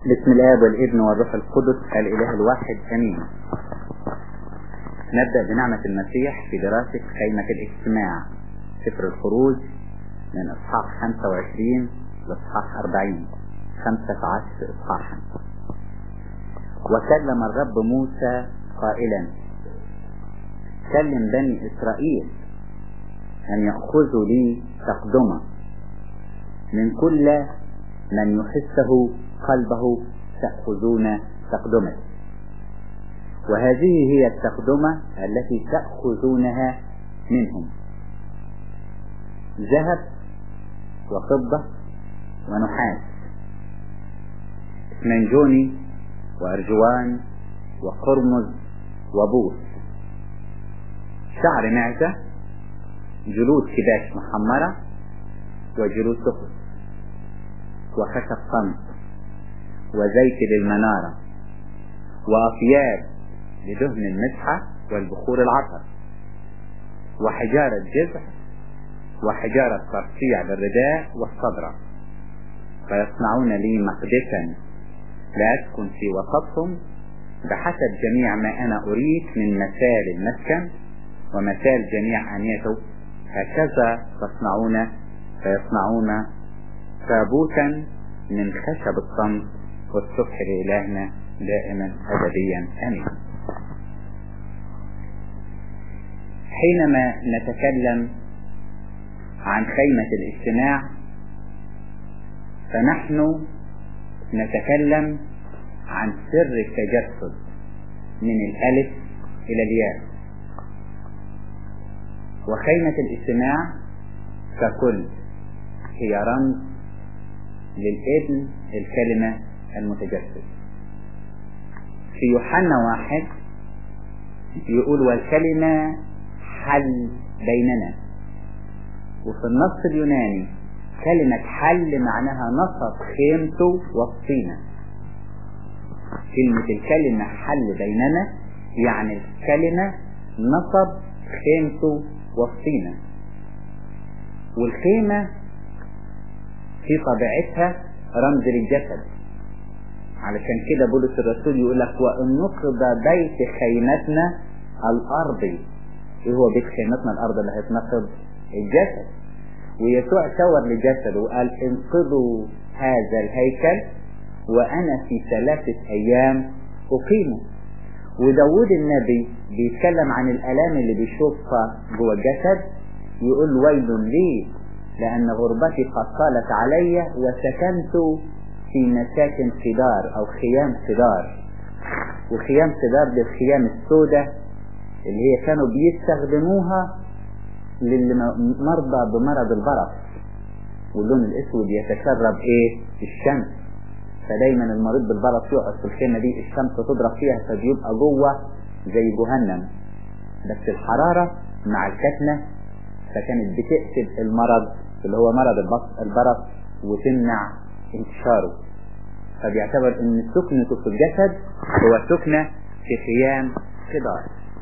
بسم الآب والابن والروح القدس الإله الواحد أمين نبدأ بنعمة المسيح في دراسة خيمة الاجتماع سفر الخروج من إصحاح 25 لإصحاح 40 15 إصحاحا وكلم الرب موسى قائلا كلم بني إسرائيل أن يأخذوا لي تقدمة من كل من يحسه قلبه تأخذون تقدمة وهذه هي التقدمة التي تأخذونها منهم ذهب وفضة ونحاس اسمنجوني وأرجوان وقرمز وبوس شعر معزة جلود كباش محمرة وجلود سخن وخشب صمت وزيت للمنارة وأطياب لدهن المسحة والبخور العطر وحجارة جذع وحجارة ترصيع للرداء والصدرة فيصنعون لي مقدسا لا أسكن في وسطهم بحسب جميع ما أنا أريد من مثال المسكن ومثال جميع آنيته هكذا تصنعون فيصنعون تابوتا من خشب الصمت والصبح لإلهنا دائما أبديا آمين حينما نتكلم عن خيمة الاجتماع فنحن نتكلم عن سر التجسد من الألف إلى الياء وخيمة الاجتماع ككل هي رمز للابن الكلمة المتجسد في يوحنا واحد يقول والكلمة حل بيننا وفي النص اليوناني كلمة حل معناها نصب خيمته وسطينا كلمة الكلمة حل بيننا يعني الكلمة نصب خيمته وسطينا والخيمة في طبيعتها رمز للجسد علشان كده بولس الرسول يقول لك وان نقض بيت خيمتنا الارضي ايه هو بيت خيمتنا الارض اللي هيتنقض الجسد ويسوع شاور لجسده وقال انقضوا هذا الهيكل وانا في ثلاثة ايام اقيمه وداود النبي بيتكلم عن الالام اللي بيشوفها جوه الجسد يقول ويل لي لأن غربتي قد طالت علي وسكنت في مساكن خدار أو خيام خدار وخيام خدار دي الخيام السوداء اللي هي كانوا بيستخدموها للمرضى بمرض البرص واللون الأسود يتشرب إيه؟ الشمس فدايما المريض بالبرص يقعد في الخيمة دي الشمس تضرب فيها فبيبقى جوه زي جهنم بس الحرارة مع الكتنة فكانت بتقتل المرض اللي هو مرض البرص وتمنع انتشاره فبيعتبر ان سكنته في الجسد هو سكنة في خيام خضار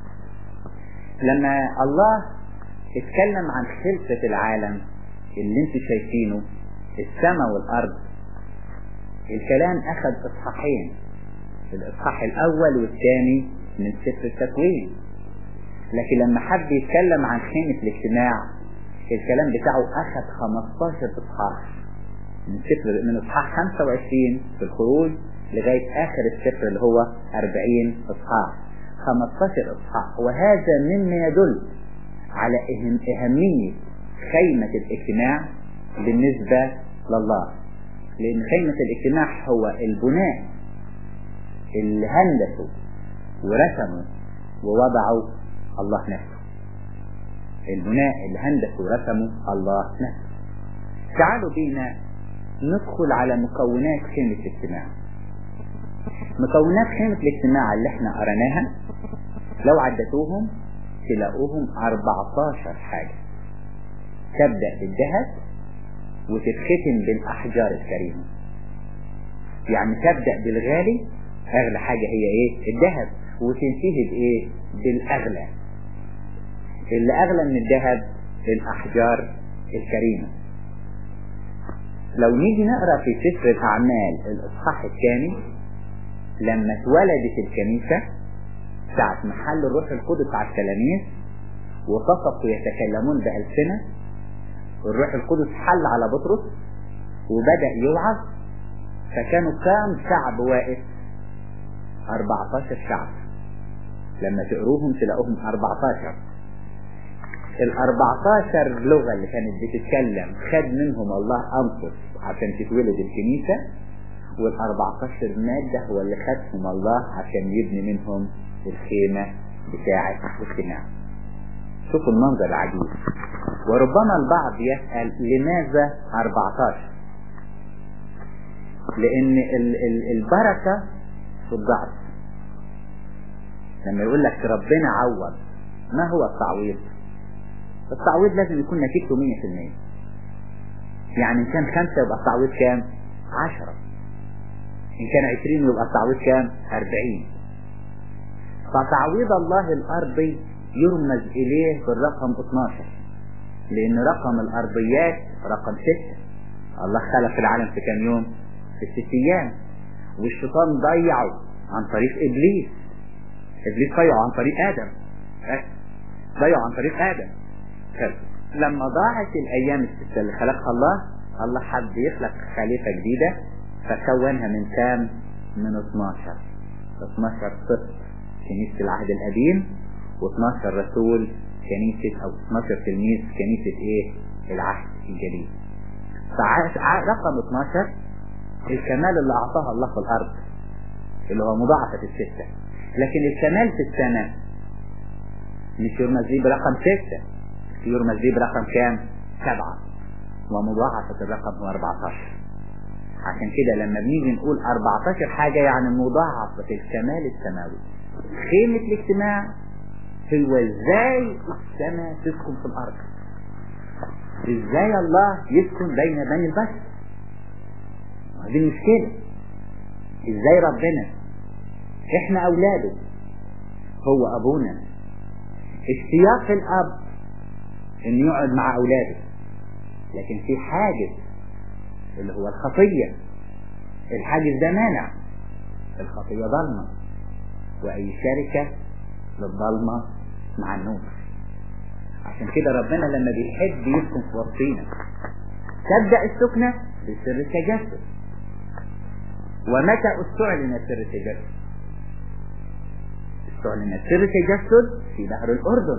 لما الله اتكلم عن خلقة العالم اللي انتوا شايفينه السماء والارض الكلام اخذ اصحاحين الاصحاح الاول والثاني من سفر التكوين لكن لما حب يتكلم عن خيمة الاجتماع الكلام بتاعه أخذ 15 إصحاح من سفر من إصحاح 25 في الخروج لغاية آخر السفر اللي هو 40 إصحاح 15 إصحاح وهذا مما يدل على أهم أهمية خيمة الاجتماع بالنسبة لله لأن خيمة الاجتماع هو البناء اللي هندسه ورسمه ووضعه الله نفسه البناء اللي هندسه ورسمه الله نفسه تعالوا بينا ندخل على مكونات خيمة الاجتماع مكونات خيمة الاجتماع اللي احنا قرناها لو عدتوهم تلاقوهم 14 حاجة تبدأ بالذهب وتتختم بالأحجار الكريمة يعني تبدأ بالغالي أغلى حاجة هي إيه؟ الذهب وتنتهي بإيه؟ بالأغلى اللي أغلى من الذهب الأحجار الكريمة لو نيجي نقرا في سفر الاعمال الاصحاح الثاني لما اتولدت الكنيسه ساعة محل الروح القدس على التلاميذ وتصفوا يتكلمون بألسنة الروح القدس حل على بطرس وبدأ يوعظ فكانوا كام شعب واقف 14 شعب لما تقروهم تلاقوهم 14 ال 14 لغة اللي كانت بتتكلم خد منهم الله أنفس عشان تتولد الكنيسة وال 14 مادة هو اللي خدهم الله عشان يبني منهم الخيمة بتاعة الاجتماع شوفوا المنظر العجيب وربما البعض يسأل لماذا 14 لأن ال ال البركة في الضعف لما يقول لك ربنا عوض ما هو التعويض التعويض لازم يكون نتيجته 100% يعني إن كان خمسة يبقى التعويض كام؟ 10 إن كان 20 يبقى التعويض كام؟ 40 فتعويض الله الأرضي يرمز إليه بالرقم 12 لأن رقم الأرضيات رقم 6 الله خلق العالم في كام يوم؟ في الست أيام والشيطان ضيعه عن طريق إبليس إبليس ضيعه عن طريق آدم ضيعه عن طريق آدم لما ضاعت الأيام الستة اللي خلقها الله الله حب يخلق خليفة جديدة فكونها من كام؟ من 12 12 صفر كنيسة العهد القديم و12 رسول كنيسة أو 12 تلميذ كنيسة إيه؟ العهد الجديد. فرقم 12 الكمال اللي أعطاها الله في الأرض اللي هو مضاعفة الستة لكن الكمال في السماء مش يرمز ليه برقم ستة يرمز ليه برقم كام؟ سبعة ومضاعفة الرقم هو 14 عشان كده لما بنيجي نقول 14 حاجة يعني مضاعفة الكمال السماوي خيمة الاجتماع هو ازاي السماء تسكن في الارض ازاي الله يسكن بين بني البشر دي المشكلة ازاي ربنا احنا اولاده هو ابونا اشتياق الاب انه يقعد مع اولاده لكن في حاجز اللي هو الخطية الحاجز ده مانع الخطية ضلمة وأي شركة للظلمة مع النور عشان كده ربنا لما بيحب يسكن في وسطينا تبدأ السكنة بسر التجسد ومتى استعلن سر التجسد استعلن سر التجسد في نهر الأردن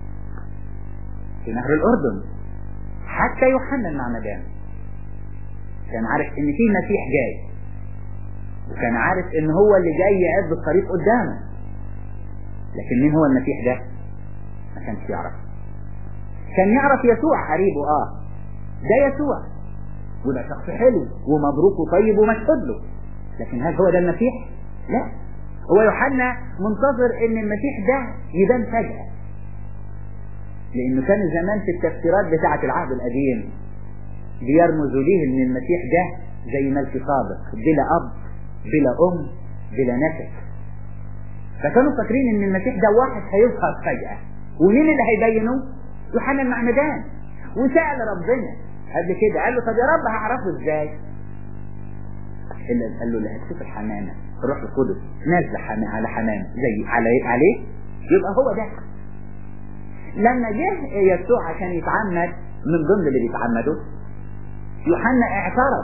في نهر الأردن حتى يوحنا المعمدان كان عارف ان في مسيح جاي وكان عارف ان هو اللي جاي يعد الطريق قدامه لكن مين هو المسيح ده ما كانش يعرف كان يعرف يسوع قريبه اه ده يسوع وده شخص حلو ومبروك وطيب ومشهود له لكن هل هو ده المسيح لا هو يوحنا منتظر ان المسيح ده يبان فجأة لانه كان زمان في التفسيرات بتاعة العهد القديم بيرمزوا ليه ان المسيح ده زي ملك صادق بلا اب بلا ام بلا نسب فكانوا فاكرين ان المسيح ده واحد هيظهر فجأة ومين اللي هيبينه يوحنا المعمدان وسأل ربنا قبل كده قال له طب يا رب هعرفه ازاي قال له اللي هتشوف الحمامة الروح القدس نازل على حمام زي على عليه يبقى هو ده لما جه يسوع عشان يتعمد من ضمن اللي بيتعمدوا يوحنا اعترض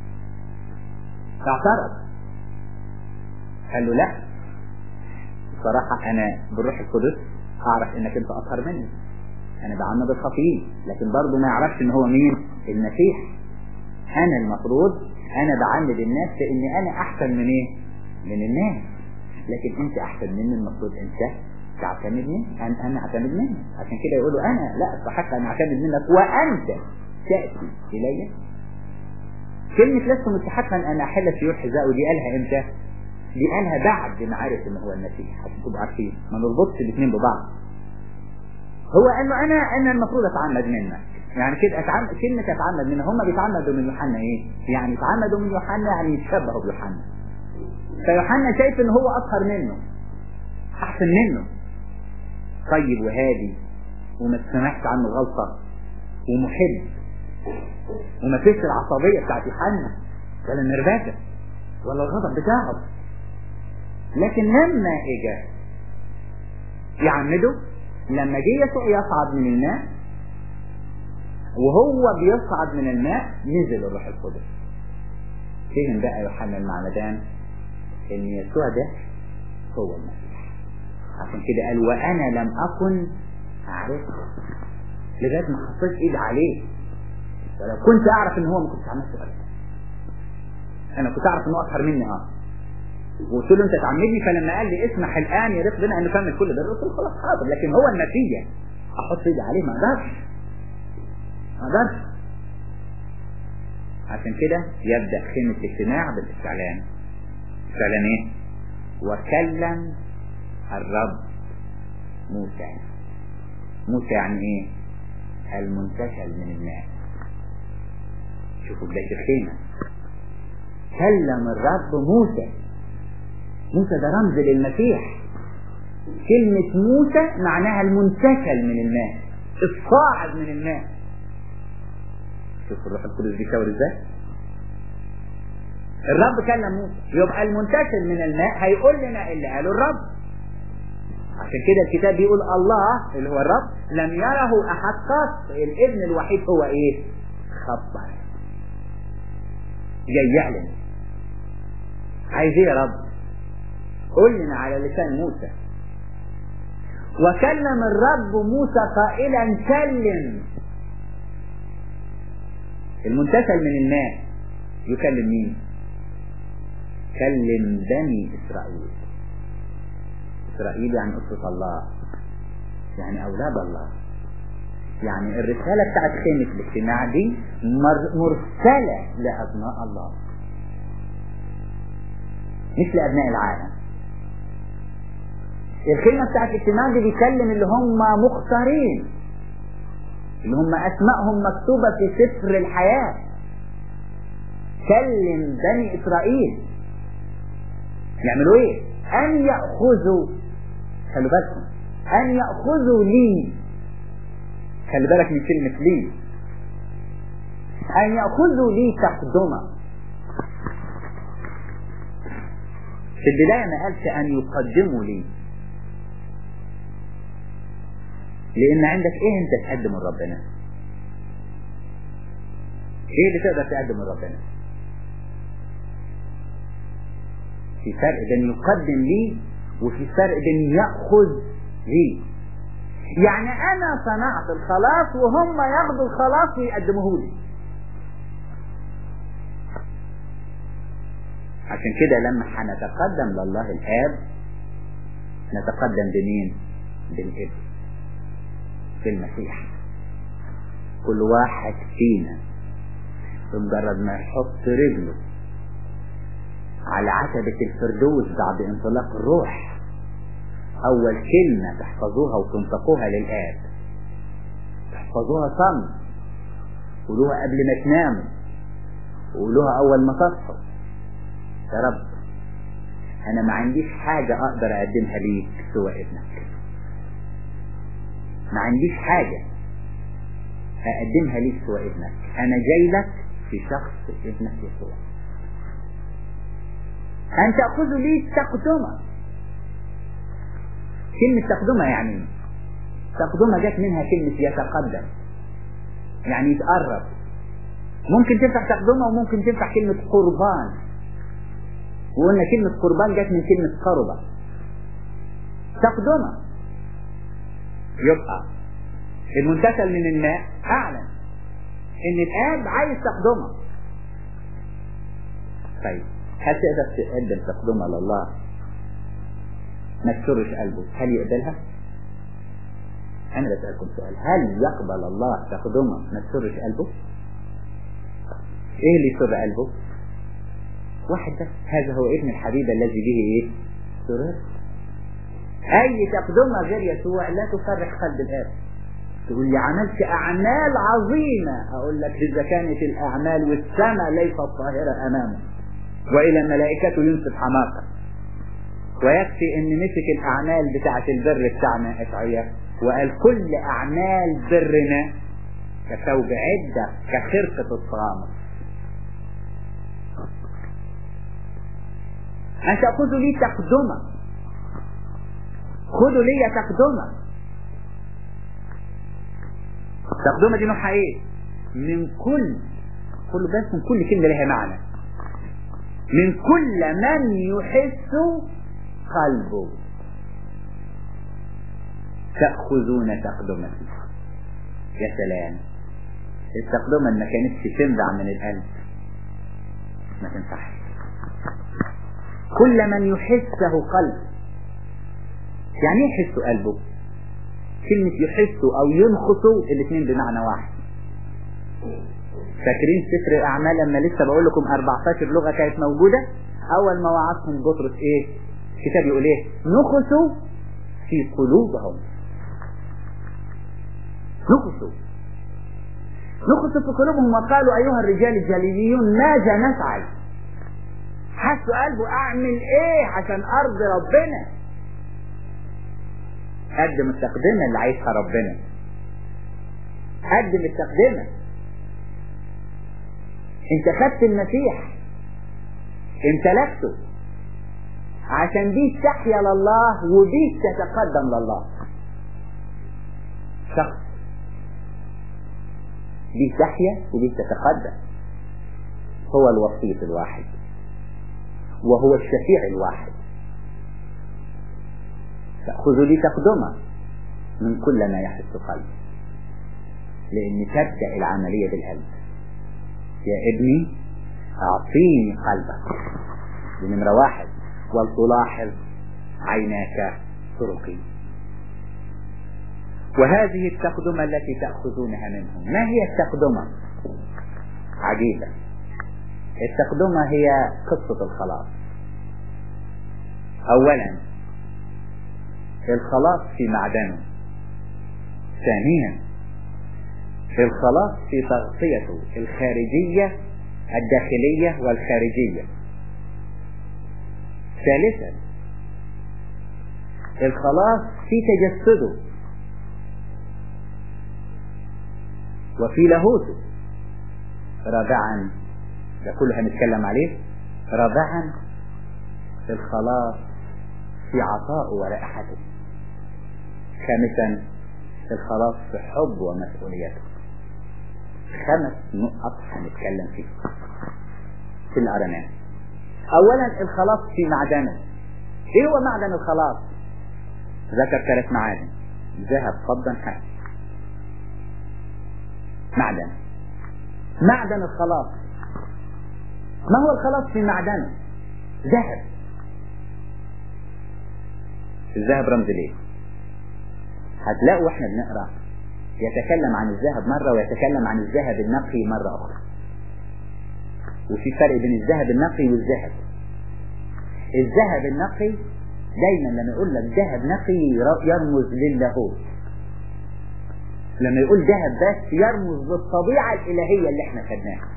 اعترض قال له لا بصراحة انا بالروح القدس اعرف انك انت اطهر مني انا بعمد الخطيين لكن برضه ما يعرفش ان هو مين المسيح انا المفروض انا بعمد الناس لان انا احسن من ايه من الناس لكن انت احسن مني المفروض انت تعتمد مني انا انا اعتمد منك عشان كده يقولوا انا لا استحق ان اعتمد منك وانت تاتي الي كلمة لست مستحقا ان احل سيور حذائه دي قالها امتى؟ دي قالها بعد ما عرف ان هو المسيح عشان تبقوا عارفين ما نربطش الاثنين ببعض هو قال له انا انا المفروض اتعمد منك يعني كده أتعمد كلمة اتعمد منه هم بيتعمدوا من يوحنا ايه؟ يعني يتعمدوا من يوحنا يعني يتشبهوا بيوحنا فيوحنا شايف ان هو اطهر منه احسن منه طيب وهادي وما تسمحش عنه غلطة ومحب وما فيش العصبية بتاعت يوحنا ولا النرفزة ولا الغضب بتاعه لكن لما اجى يعمده لما جه يسوع يصعد من الماء وهو بيصعد من الماء نزل الروح القدس فهم بقى يوحنا المعمدان ان يسوع ده هو المسيح عشان كده قال وانا لم اكن اعرفه لغايه ما حطيت ايدي عليه ولو كنت اعرف ان هو ما كنتش عملت ابدا انا كنت اعرف انه اطهر مني اه وقلت له انت تعمدني فلما قال لي اسمح الان يا ريت بنا ان نكمل كل ده قلت له خلاص حاضر لكن هو النتيجه احط ايدي عليه ما اقدرش ما اقدرش عشان كده يبدا خيمه الاجتماع بالاستعلان استعلان ايه وكلم الرب موسى موسى يعني ايه المنتشل من الماء شوفوا بدايه الخيمه كلم الرب موسى موسى ده رمز للمسيح كلمة موسى معناها المنتشل من الماء الصاعد من الماء شوف الروح القدس بيشاور ازاي الرب كلم موسى يبقى المنتشل من الماء هيقول لنا اللي قاله الرب عشان كده الكتاب بيقول الله اللي هو الرب لم يره احد قط الابن الوحيد هو ايه خبر جاي يعلن عايز ايه يا رب قل لنا على لسان موسى وكلم الرب موسى قائلا كلم المنتشل من الماء يكلم مين كلم بني اسرائيل اسرائيل يعني اسرة الله يعني اولاد الله يعني الرسالة بتاعت خيمة الاجتماع دي مرسلة لابناء الله مش لابناء العالم الخيمة بتاعت الاجتماع دي بيكلم اللي هم مختارين اللي هم اسمائهم مكتوبة في سفر الحياة كلم بني اسرائيل يعملوا ايه ان يأخذوا خلوا بالكم ان يأخذوا لي خلي بالك من كلمة لي ان يأخذوا لي تقدمة في البداية ما قالش ان يقدموا لي لان عندك ايه انت تقدم لربنا ايه اللي تقدر تقدم لربنا في فرق بين يقدم لي وفي فرق بين يأخذ لي يعني انا صنعت الخلاص وهم ياخدوا الخلاص ويقدموه لي عشان كده لما هنتقدم لله الاب نتقدم بمين بالابن بالمسيح كل واحد فينا بمجرد ما يحط رجله على عتبة الفردوس بعد انطلاق الروح أول كلمة تحفظوها وتنطقوها للآب تحفظوها صم قولوها قبل ما تناموا وقولوها أول ما تصحوا يا رب أنا ما عنديش حاجة أقدر أقدمها ليك سوى ابنك ما عنديش حاجة أقدمها ليك سوى ابنك أنا جاي لك في شخص ابنك يسوع أن تأخذ لي تقدمة كلمة تقدمة يعني تقدمة جت منها كلمة يتقدم يعني يتقرب ممكن تنفع تقدمة وممكن تنفع كلمة قربان وقلنا كلمة قربان جت من كلمة قربة تقدمة يبقى المنتشل من الماء أعلن إن الآب عايز تقدمة طيب هل تقدر تقدم تقدمة لله ما تسرش قلبه هل يقبلها أنا بسألكم سؤال هل يقبل الله تقدمة ما تسرش قلبه إيه اللي يسر قلبه واحد بس هذا هو ابن الحبيب الذي به إيه سرر أي تقدمة غير يسوع لا تفرح قلب الآب تقول لي عملت أعمال عظيمة أقول لك إذا كانت الأعمال والسماء ليست طاهرة أمامه وإلى ملائكته ينصب حماقة ويكفي ان مسك الاعمال بتاعة البر بتاعنا اشعياء وقال كل اعمال برنا كثوب عدة كخرقة الصامت أن تأخذوا لي تقدمة خذوا لي تقدمة تقدمة دي نوعها ايه من كل خلوا بالكم كل كلمة لها معنى من كل من يحس قلبه تأخذون تقدمتي يا سلام التقدمة ما كانتش تنبع من القلب ما تنفعش كل من يحسه قلب يعني ايه يحس قلبه كلمة يحس او ينخص الاثنين بمعنى واحد فاكرين سفر الاعمال لما لسه بقول لكم 14 لغة كانت موجودة اول ما وعدهم بطرس ايه الكتاب يقول ايه نخسوا في قلوبهم نخسوا نخسوا في قلوبهم وقالوا ايها الرجال الجليليون ماذا نفعل حسوا قلبه اعمل ايه عشان ارضي ربنا قدم التقدمة اللي عايزها ربنا قدم التقدمة انت خدت المسيح امتلكته عشان بيك تحيا لله وبيك تتقدم لله شخص بيك تحيا وبيك تتقدم هو الوسيط الواحد وهو الشفيع الواحد تأخذ لي تقدمة من كل ما يحس قلبي لأن تبدأ العملية بالقلب يا ابني أعطيني قلبك دي نمرة واحد ولتلاحظ عيناك طرقي وهذه التقدمة التي تأخذونها منهم ما هي التقدمة عجيبة التقدمة هي قصة الخلاص أولا الخلاص في معدنه ثانيا الخلاص في تغطيته الخارجية الداخلية والخارجية ثالثا الخلاص في تجسده وفي لاهوته رابعا ده كله هنتكلم عليه رابعا الخلاص في عطائه ورائحته خامسا الخلاص في حب ومسؤوليته خمس نقط هنتكلم فيه في الأرمان أولا الخلاص في معدنه إيه هو معدن الخلاص ذكر ثلاث معادن ذهب فضة حسن معدن معدن الخلاص ما هو الخلاص في معدنه ذهب الذهب رمز ليه هتلاقوا واحنا بنقرا يتكلم عن الذهب مرة ويتكلم عن الذهب النقي مرة أخرى وفي فرق بين الذهب النقي والذهب الذهب النقي دايما لما يقول لك ذهب نقي يرمز للاهوت لما يقول ذهب بس يرمز للطبيعة الإلهية اللي احنا خدناها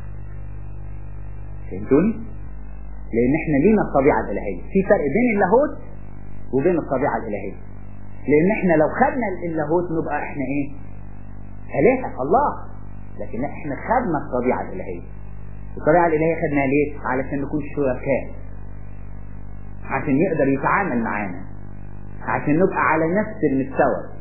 فهمتوني؟ لأن احنا لينا الطبيعة الإلهية في فرق بين اللاهوت وبين الطبيعة الإلهية لأن احنا لو خدنا اللاهوت نبقى احنا ايه؟ آلهة الله لكن احنا خدنا الطبيعة الإلهية الطبيعة الإلهية خدناها ليه؟ علشان نكون شركاء عشان يقدر يتعامل معانا عشان نبقى على نفس المستوى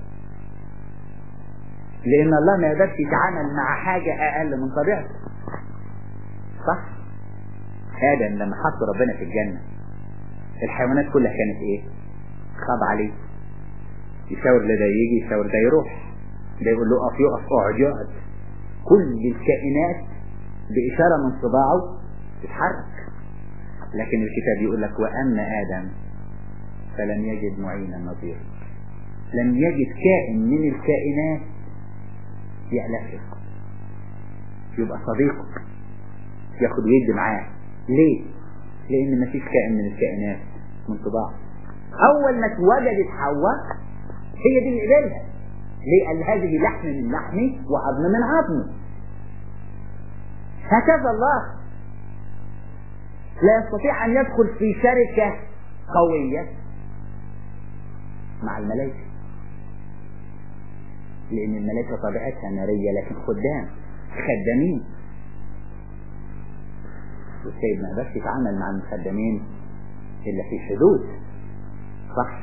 لأن الله ما يقدرش يتعامل مع حاجة أقل من طبيعته صح؟ آدم لما حط ربنا في الجنة الحيوانات كلها كانت إيه؟ خاض عليه يشاور لده يجي يشاور ده يروح ده يقول له اقف يقف اقعد يقعد كل الكائنات بإشارة من صباعه تتحرك لكن الكتاب يقول لك وأما آدم فلم يجد معينا نظيرا لم يجد كائن من الكائنات يألفه يبقى صديقه ياخد ويد معاه ليه؟ لأن مفيش كائن من الكائنات من طباعه أول ما اتوجدت حواء هي دي اللي قبلها ليه؟ قال هذه لحم من لحمي وعظم من عظمي هكذا الله لا يستطيع أن يدخل في شركة قوية مع الملائكة لأن الملائكة طبيعتها نارية لكن خدام خدامين والسيد ما قدرش يتعامل مع المخدمين إلا في حدود صح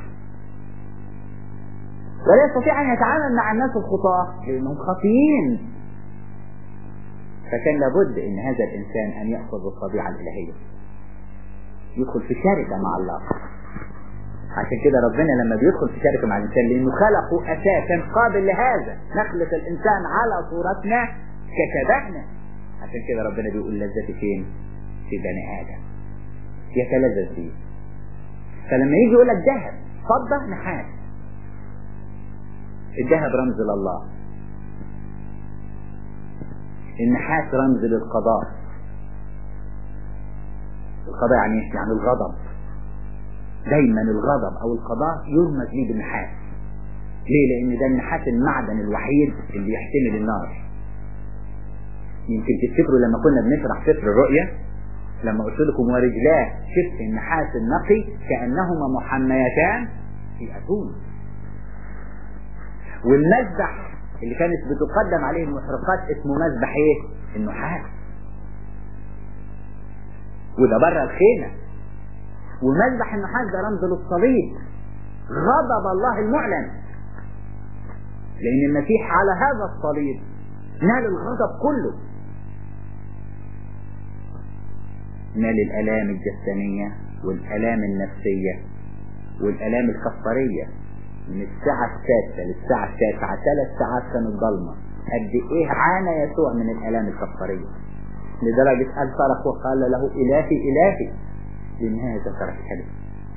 ولا يستطيع أن يتعامل مع الناس الخطاة لأنهم خاطئين فكان لابد أن هذا الإنسان أن يأخذ الطبيعة الإلهية يدخل في شركة مع الله عشان كده ربنا لما بيدخل في شركة مع الإنسان لأنه خلقه أساسا قابل لهذا نخلق الإنسان على صورتنا كشبهنا عشان كده ربنا بيقول لذتي فين في بني آدم يتلذذ فيه فلما يجي يقول لك ذهب فضة نحاس الذهب رمز لله النحاس رمز للقضاء القضاء يعني ايش يعني الغضب دايما الغضب او القضاء يرمز ليه بالنحاس ليه لان ده النحاس المعدن الوحيد اللي يحتمل النار يمكن تفتكروا لما كنا بنشرح سفر الرؤيا لما قلت لكم ورجلاه شبه النحاس النقي كانهما محميتان في اتون والمذبح اللي كانت بتقدم عليه المحرقات اسمه مذبح ايه النحاس وده بره الخيمة ومذبح النحاس ده رمز للصليب غضب الله المعلن لان المسيح على هذا الصليب نال الغضب كله نال الالام الجسمية والالام النفسية والالام الكفارية من الساعة السادسة للساعة التاسعة ثلاث ساعات كانت ضلمة قد ايه عانى يسوع من الالام الكفارية لدرجة قال صرخ وقال له الهي الهي لنهاية ترك الحدث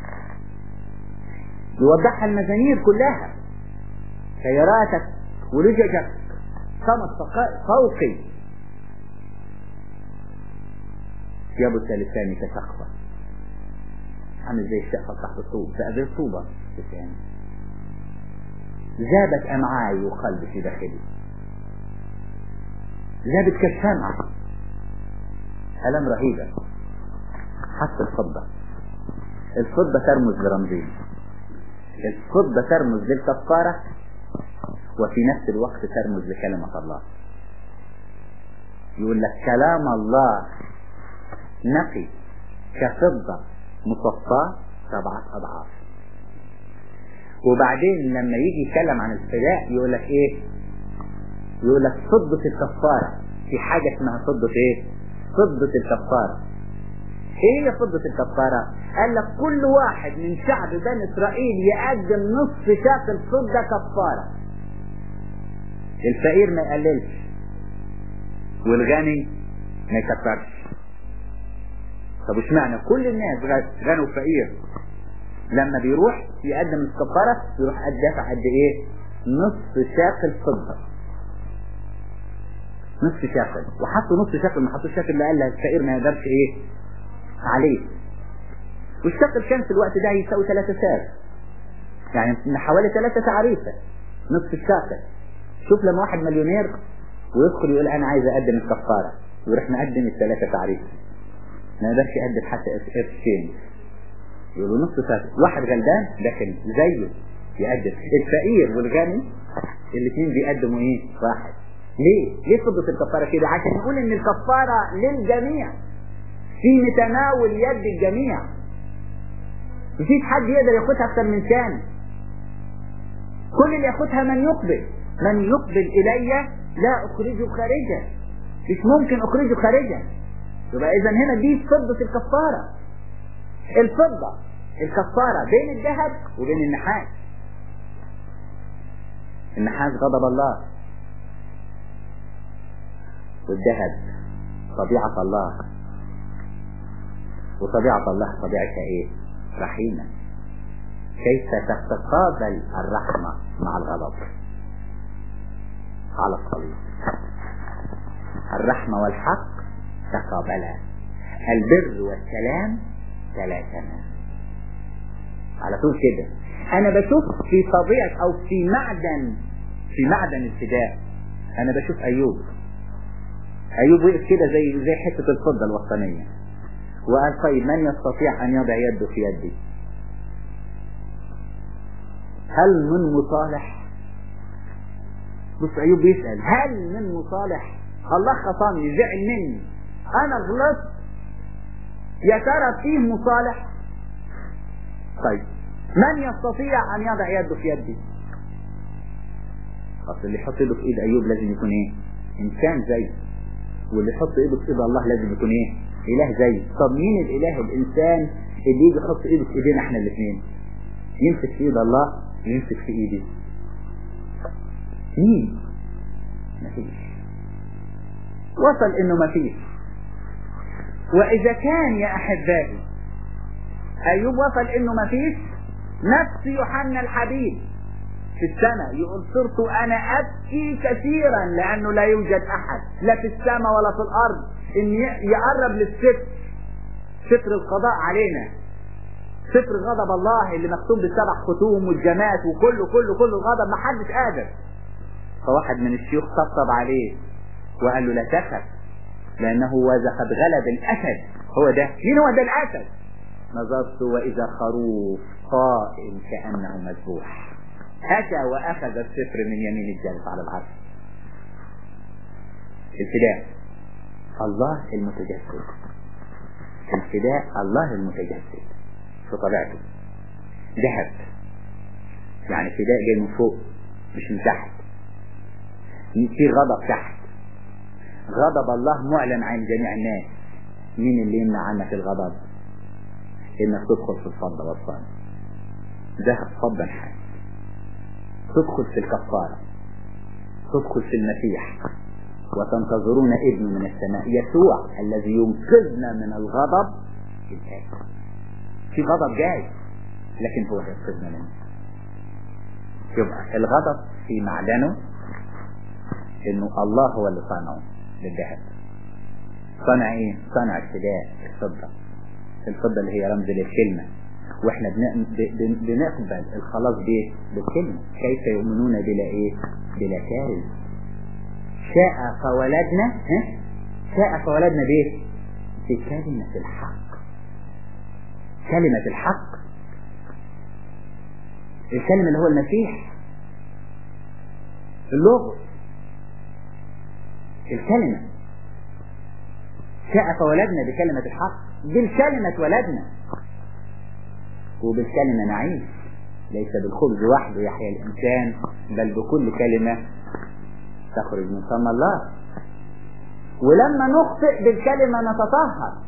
يوضحها المزامير كلها سياراتك ولججك صمت فوقي يبث لساني كسقفة عامل زي الشقة تحت الطوب فأبير طوبة لساني ذابت أمعاي وقلبي في داخلي ذابت كالشمعة ألم رهيبة حتى الفضة الفضة ترمز لرمزين الفضة ترمز للكفارة وفي نفس الوقت ترمز لكلمة الله يقول لك كلام الله نقي كفضة مصفاة سبعة أضعاف وبعدين لما يجي يتكلم عن الفداء يقول لك ايه يقول لك فضة الكفارة في حاجة اسمها فضة ايه فضة الكفارة ايه هي فضة الكفارة قال لك كل واحد من شعب بني اسرائيل يقدم نصف شاكل فضة كفارة الفقير ما يقللش والغني ما يكفرش طب اشمعنى كل الناس غني وفقير لما بيروح يقدم الكفارة يروح دافع قد ايه نصف شاكل فضة نصف شاكل وحطوا نصف شاكل ما حطوش شاكل اللي قال الفقير ما يقدرش ايه عليه والشاكل كان في الوقت ده يساوي ثلاثة ساغ يعني حوالي ثلاثة تعريفة نصف الشاكل شوف لما واحد مليونير ويدخل يقول انا عايز اقدم الكفارة ويروح مقدم الثلاثة تعريفة ما يقدرش يقدم حتى قرشين يقولوا نص ساعة واحد غلبان داخل زيه يقدم الفقير والغني الاثنين بيقدموا ايه واحد ليه ليه فضة الكفارة كده عشان نقول ان الكفارة للجميع في متناول يد الجميع مفيش حد يقدر ياخدها اكتر من ثاني كل اللي ياخدها من يقبل من يقبل الي لا اخرجه خارجا مش ممكن اخرجه خارجا يبقى اذا هنا دي فضة الكفارة الفضة الكفارة بين الذهب وبين النحاس النحاس غضب الله والذهب طبيعة الله وطبيعة الله طبيعتها ايه رحيمة كيف تتقابل الرحمة مع الغضب على الصليب الرحمة والحق تقابلا البر والسلام تلاتما على طول كده انا بشوف في طبيعة او في معدن في معدن الفداء انا بشوف ايوب ايوب وقف كده زي زي حتة الفضة الوطنية وقال طيب من يستطيع ان يضع يده في يدي هل من مصالح بص ايوب بيسأل هل من مصالح الله خصمني زعل مني انا غلطت يا ترى فيه مصالح طيب من يستطيع ان يضع يده في يدي اصل اللي يحط ايده في ايد ايوب لازم يكون ايه انسان زيه واللي يحط ايده في ايد الله لازم يكون ايه اله زيه طب مين الاله الانسان اللي يجي يحط ايده في ايدينا احنا الاثنين يمسك في ايد الله ويمسك في ايدي مين مفيش وصل انه مفيش واذا كان يا احبائي ايوب وصل انه مفيش نفس يوحنا الحبيب في السماء يقول صرت انا ابكي كثيرا لانه لا يوجد احد لا في السماء ولا في الارض ان يقرب للستر ستر القضاء علينا ستر غضب الله اللي مكتوب بالسبع ختوم والجمات وكله كله كله الغضب ما حدش قادر فواحد من الشيوخ طبطب عليه وقال له لا تخف لانه واذا قد غلب الاسد هو ده مين هو ده الاسد نظرت واذا خروف قائم كانه مذبوح أتى وأخذ السفر من يمين الجالس على العرش الفداء الله المتجسد الفداء الله المتجسد في طبيعته ذهب يعني فداء جاي من فوق مش من تحت في غضب تحت غضب الله معلن عن جميع الناس مين اللي يمنع عنك الغضب انك تدخل في الفضة والصلاة ذهب فضا حاجة تدخل في الكفارة تدخل في المسيح وتنتظرون ابن من السماء يسوع الذي ينقذنا من الغضب الآتي في غضب جاي لكن هو هينقذنا منه يبقى الغضب في معدنه انه الله هو اللي صنعه للذهب صنع ايه صنع الفداء الفضة الفضة اللي هي رمز للكلمة واحنا بنقبل الخلاص بايه بالكلمة كيف يؤمنون بلا ايه بلا كارث شاء فولدنا ها شاء فولدنا بايه بكلمة الحق كلمة الحق الكلمة اللي هو المسيح اللغة الكلمة شاء فولدنا بكلمة الحق بالكلمة اتولدنا وبالكلمة نعيش ليس بالخبز وحده يحيا الإنسان بل بكل كلمة تخرج من فم الله ولما نخطئ بالكلمة نتطهر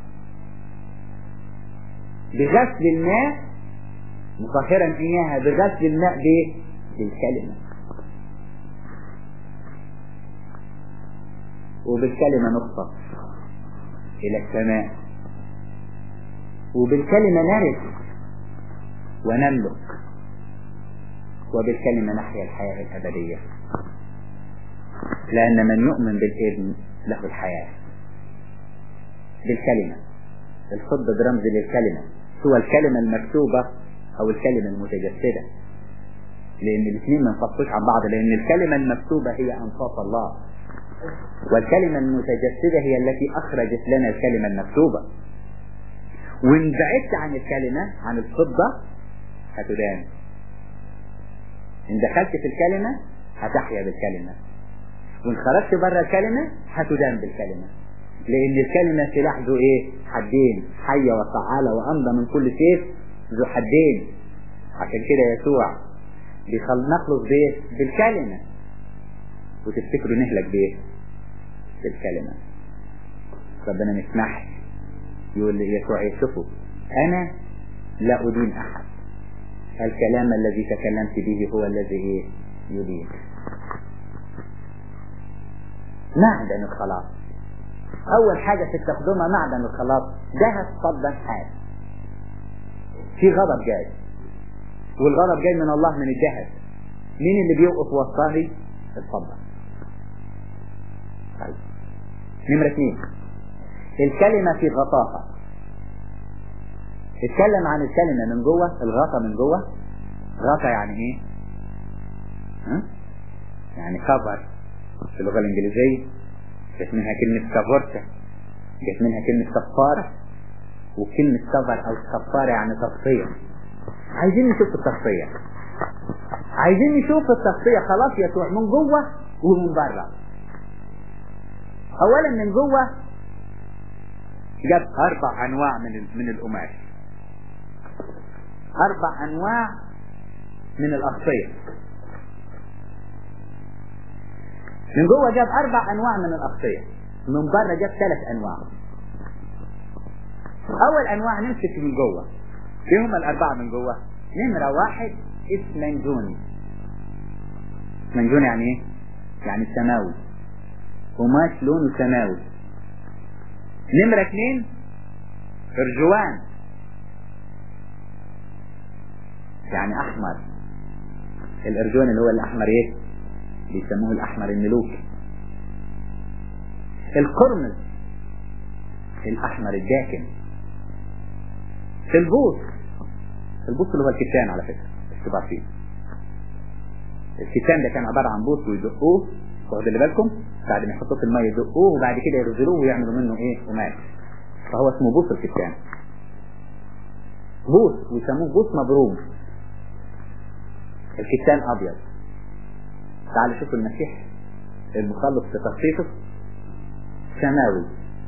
بغسل الماء مطهرا إياها بغسل الماء بإيه؟ بالكلمة وبالكلمة نخطف إلى السماء وبالكلمة نرث ونملك وبالكلمة نحيا الحياة الأبدية لأن من يؤمن بالابن له الحياة بالكلمة الفضة برمز للكلمة سوى الكلمة المكتوبة أو الكلمة المتجسدة لأن الاثنين ما ينفصلوش عن بعض لأن الكلمة المكتوبة هي أنصاف الله والكلمة المتجسدة هي التي أخرجت لنا الكلمة المكتوبة وإن بعدت عن الكلمة عن الفضة هتدان إن دخلت في الكلمة هتحيا بالكلمة وإن خرجت بره الكلمة هتدان بالكلمة لأن الكلمة سلاح ذو إيه؟ حدين حية وفعالة وأمضى من كل سيف ذو حدين عشان كده يسوع بيخل نخلص بإيه؟ بالكلمة وتفتكروا نهلك بإيه؟ بالكلمة ربنا نسمح يقول لي يسوع يشوفوا أنا لا أدين أحد الكلام الذي تكلمت به هو الذي إيه؟ يدين معدن الخلاص أول حاجة في التقدمة معدن الخلاص ذهب فضلا حاد في غضب جاي والغضب جاي من الله من الذهب مين اللي بيوقف وسطاني الفضة طيب نمرة اثنين الكلمة في غطاها اتكلم عن الكلمة من جوه الغطا من جوه غطا يعني ايه ها؟ يعني كفر في اللغة الانجليزية جت منها كلمة كافورتا جت منها كلمة كفارة وكلمة كفر او كفارة يعني تغطية عايزين نشوف التغطية عايزين نشوف التغطية خلاص يسوع من جوه ومن بره اولا من جوه جاب اربع انواع من من القماش اربع انواع من الاغطيه من جوه جاب اربع انواع من الاغطيه من بره جاب ثلاث انواع اول انواع نمسك من جوه ايه هم الاربعه من جوه نمره واحد اسمنجوني اسمنجوني يعني ايه يعني سماوي قماش لونه سماوي نمرة اثنين ارجوان يعني احمر الارجوان اللي هو الاحمر ايه بيسموه الاحمر الملوكي القرمز الاحمر الداكن البوص البوص اللي هو الكتان على فكرة مش تبقى فيه الكتان ده كان عبارة عن بوص ويدقوه واخد اللي بالكم بعد ما يحطوه في المية يدقوه وبعد كده يرزلوه ويعملوا منه ايه قماش فهو اسمه بوص الكتان بوص ويسموه بوص مبروم الكتان ابيض تعالوا شوفوا المسيح المخلص في تخصيصه سماوي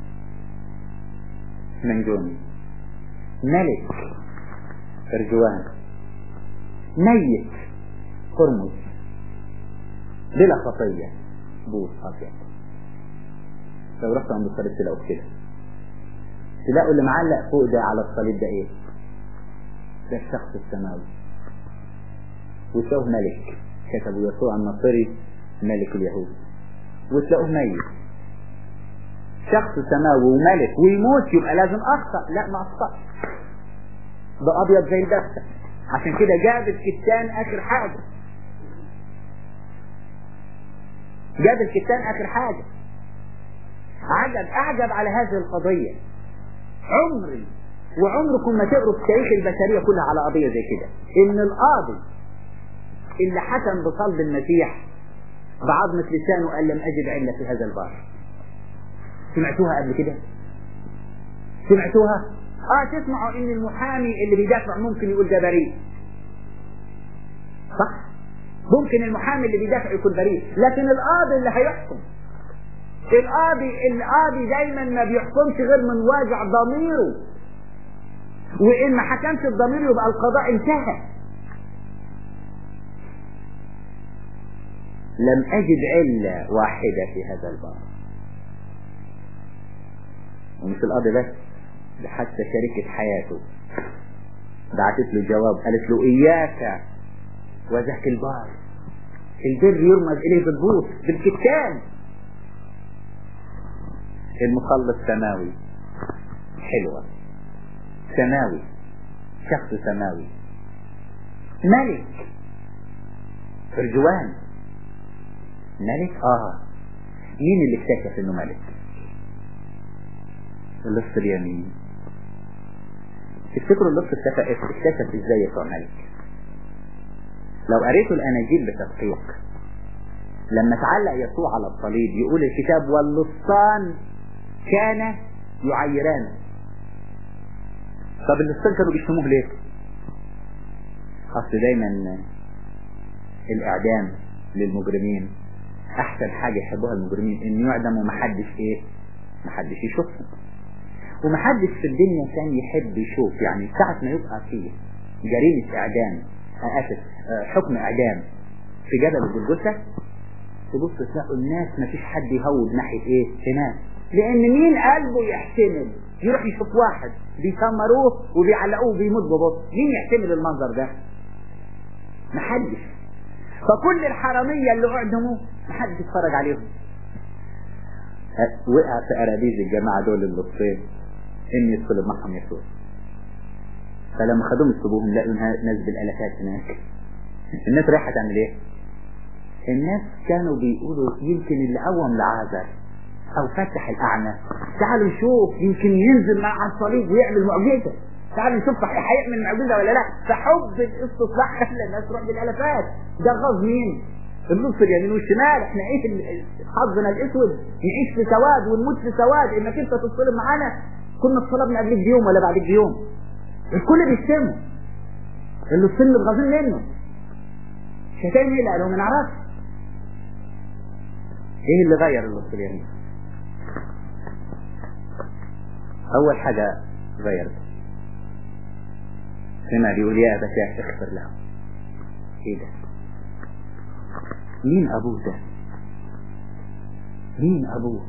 منجوني ملك ارجوان ميت قرمز بلا خطية بوس أبيض لو رحت عند الصليب تلاقوا كده تلاقوا اللي معلق فوق ده على الصليب ده ايه ده الشخص السماوي وتلاقوه ملك كتبوا يسوع الناصري ملك اليهود وتلاقوه ميت شخص سماوي وملك ويموت يبقى لازم اخطأ لا ما اخطأش ده ابيض زي الدفتة عشان كده جاب الكتان اخر حاجة جاب الكتان اخر حاجة عجب اعجب على هذه القضية عمري وعمركم ما تقروا في تاريخ البشرية كلها على قضية زي كده ان القاضي اللي حكم بصلب المسيح بعظمة لسانه قال لم اجد علة في هذا البار سمعتوها قبل كده سمعتوها اه تسمعوا ان المحامي اللي بيدافع ممكن يقول ده بريء صح ممكن المحامي اللي بيدافع يكون بريء لكن القاضي اللي هيحكم القاضي القاضي دايما ما بيحكمش غير من واجع ضميره وان ما حكمش الضمير يبقى القضاء انتهى لم اجد علة واحدة في هذا الباب ومش القاضي بس ده حتى شريكة حياته بعتت له جواب قالت له اياك وذاك البار البر يرمز اليه بالبوط بالكتان المخلص سماوي حلوة سماوي شخص سماوي ملك فرجوان ملك اه مين اللي اكتشف انه ملك اللص اليمين تفتكروا اللص اكتشف اكتشف ازاي يسوع ملك لو قريتوا الاناجيل بتدقيق لما تعلق يسوع على الصليب يقول الكتاب واللصان كان يعيران طب اللصان كانوا بيشتموه ليه اصل دايما الاعدام للمجرمين احسن حاجة يحبوها المجرمين ان يعدموا محدش ايه محدش يشوفهم ومحدش في الدنيا كان يحب يشوف يعني ساعة ما يبقى فيه جريمة اعدام اسف حكم اعدام في جبل الجلجثة تبص تلاقوا الناس مفيش حد يهود ناحية ايه هناك لان مين قلبه يحتمل يروح يشوف واحد بيسمروه وبيعلقوه بيموت ببطء مين يحتمل المنظر ده محدش فكل الحرامية اللي اعدموا محدش اتفرج عليهم وقع في أرابيز الجماعة دول اللصين إن يدخلوا معهم يسوع فلما خدوهم يسيبوهم لقوا ناس بالالافات هناك الناس رايحة تعمل ايه الناس كانوا بيقولوا يمكن اللي قوم لعازر او فتح الاعمى تعالوا نشوف يمكن ينزل مع على الصليب ويعمل معجزة تعالوا نشوف صحيح هيعمل معجزة ولا لا فحب الاستصلاح خلى الناس تروح بالالافات ده غاظ مين النص اليمين والشمال احنا ايه حظنا الاسود نعيش في سواد ونموت في سواد انك انت تتصلب معانا كنا اتصلبنا قبلك بيوم ولا بعدك بيوم الكل بيشتمه اللي السن متغاظين منه شتايم ايه اللي قالوا ما نعرفش ايه اللي غير اللص اليمين اول حاجة غيرت سمع بيقول يا ابتاه اغفر له ايه ده مين ابوه ده مين ابوه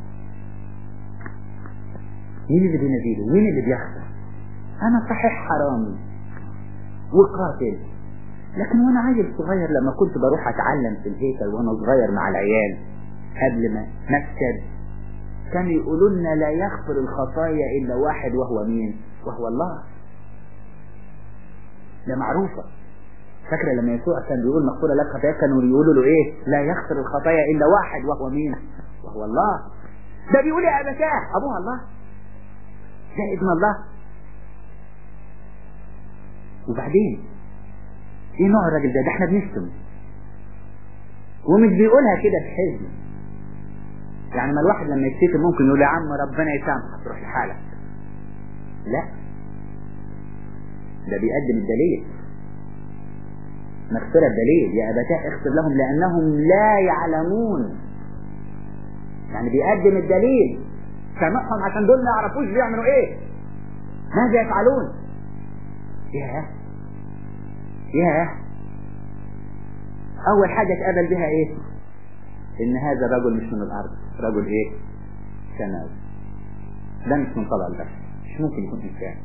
مين اللي بيناديله مين اللي بيخسر انا صحيح حرامي وقاتل لكن وانا عيل صغير لما كنت بروح اتعلم في الهيكل وانا صغير مع العيال قبل ما مكتب كانوا يقولوا لنا لا يغفر الخطايا الا واحد وهو مين وهو الله ده معروفة فاكرة لما يسوع كان بيقول مغفورة لك خطاياك كانوا يقولوا له ايه لا يغفر الخطايا الا واحد وهو مين وهو الله ده بيقول يا ابتاه ابوها الله ده ابن الله وبعدين ايه نوع الراجل ده ده احنا بنشتم ومش بيقولها كده في حزن يعني ما الواحد لما يشتكي ممكن يقول يا عم ربنا يسامحك تروح لحالك لا ده بيقدم الدليل مغفرة الدليل يا أبتاه اغفر لهم لأنهم لا يعلمون يعني بيقدم الدليل سامحهم عشان دول ما يعرفوش بيعملوا ايه ماذا يفعلون ياه ياه اول حاجة اتقبل بها ايه ان هذا الرجل مش من الارض رجل ايه سماوي ده مش من طبع البشر مش ممكن يكون انسان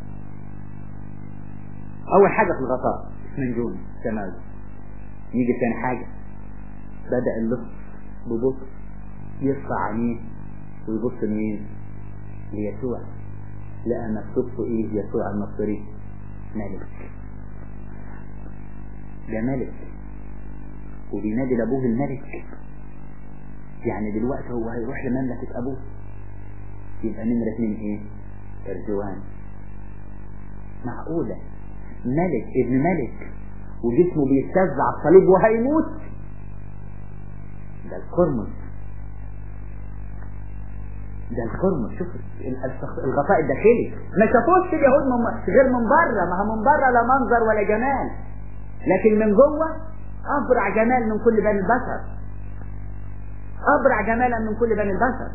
اول حاجة في الغطاء اسمنجون سماوي يجي ثاني حاجة بدأ اللص ببطء يرفع عينيه ويبص لمين ليسوع لقى مكتوب ايه يسوع النصري ملك ده ملك وبينادي لابوه الملك يعني دلوقتي هو هيروح لمملكة ابوه يبقى نمرة اتنين ايه ارجوان معقولة ملك ابن ملك وجسمه بيستزع الصليب وهيموت ده القرمز ده القرمز شوف الغطاء الداخلي ما شافوش اليهود من غير من بره ما هو من بره لا منظر ولا جمال لكن من جوه ابرع جمال من كل بني البشر ابرع جمالا من كل بني البشر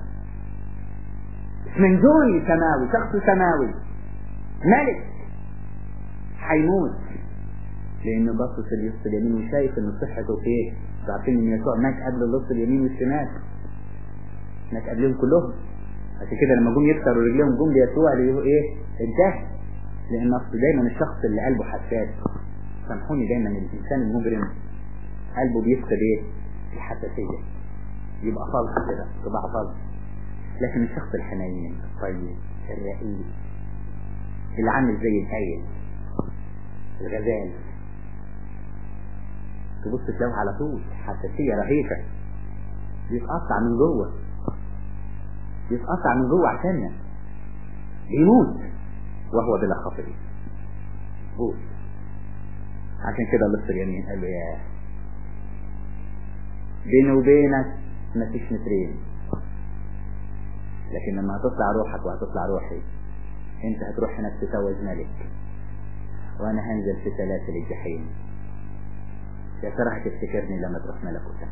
منجوني سماوي شخص سماوي ملك هيموت لانه باصص اليسر اليمين وشايف ان صحته فيه عارفين ان يسوع مات قبل اللص اليمين والشمال مات قبلهم كلهم عشان كده لما جم يكسروا رجليهم جم ليسوع اللي هو ايه انتهى لان اصل دايما الشخص اللي قلبه حساس سامحوني دايما الانسان المجرم قلبه بيفقد ايه الحساسيه يبقى فالص كده طباع فالص لكن الشخص الحنين الطيب الرقيق اللي عامل زي الايل الغزال تبص تلاقيه على طول حساسية رهيبة بيتقطع من جوه بيتقطع من جوه عشاننا بيموت وهو بلا خطية بوت عشان كده اللص اليمين قال له يا بيني وبينك مفيش مترين لكن لما هتطلع روحك وهتطلع روحي انت هتروح هناك تتوج ملك وانا هنزل في سلاسل الجحيم يا ترى هتفتكرني لما تروح ملكوتك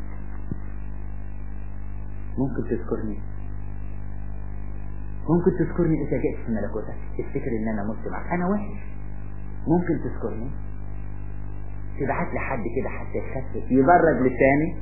ممكن تذكرني ممكن تذكرني اذا جئت في ملكوتك تفتكر ان انا مت معك انا وحش ممكن تذكرني تبعت لي حد كده حتى يخفف يبرد لساني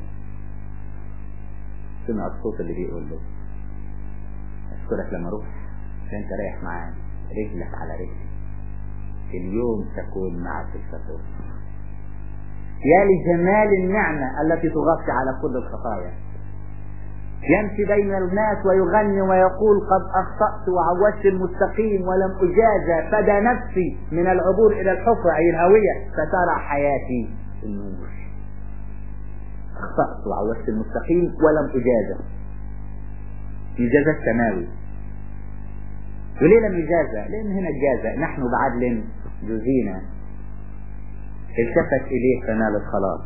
سمع الصوت اللي بيقول له اشكرك لما اروح عشان انت رايح معايا رجلك على رجلي اليوم تكون معك الفتوى يا لجمال النعمة التي تغطي على كل الخطايا يمشي بين الناس ويغني ويقول قد أخطأت وعوجت المستقيم ولم أجازى فدى نفسي من العبور إلى الحفرة أي الهوية فترى حياتي النور أخطأت وعوجت المستقيم ولم أجازى إجازة السماوي وليه لم يجازى لأن هنا الجازة نحن بعدل جزينا التفت إليه فنال الخلاص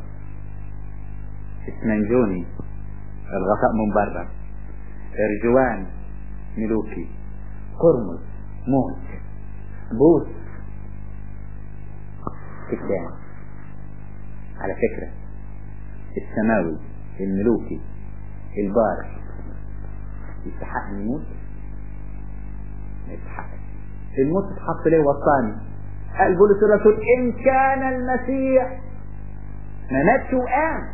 اسمنجوني الغطاء من برا ارجوان ملوكي قرمز موت بوس كتان على فكرة السماوي الملوكي البار يستحق ان يموت ما يستحقش الموت اتحط ليه وصاني قال بولس الرسول ان كان المسيح ما ماتش وقام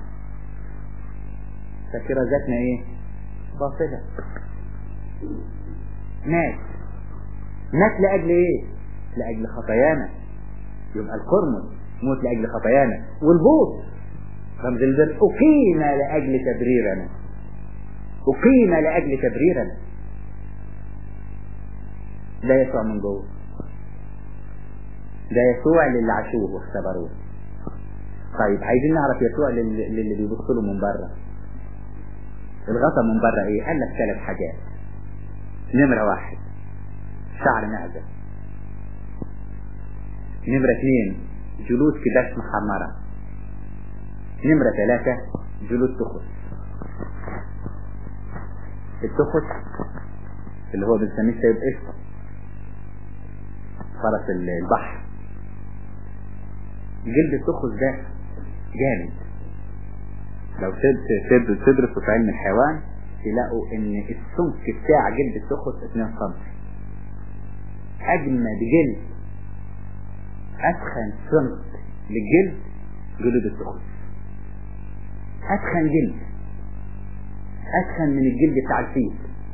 فكرة ذاتنا ايه باطلة مات مات لأجل ايه لأجل خطايانا يبقى القرمز موت لأجل خطايانا والبوط رمز البر أقيم لأجل تبريرنا أقيم لأجل تبريرنا ده يسوع من جوه ده يسوع للي عاشوه واختبروه طيب عايزين نعرف يسوع للي, للي بيبص له من بره الغطا من بره ايه قال لك ثلاث حاجات نمرة واحد شعر معدة نمرة اثنين جلود كباش محمرة نمرة ثلاثة جلود تخس التخس اللي هو بنسميه سيد قشطة فرس البحر جلد التخس ده جامد لو تدرسوا في علم الحيوان تلاقوا ان السمك بتاع جلد التخس 2 سم اجمد جلد اتخن سمك للجلد جلود التخس اتخن جلد اتخن من الجلد بتاع الفيل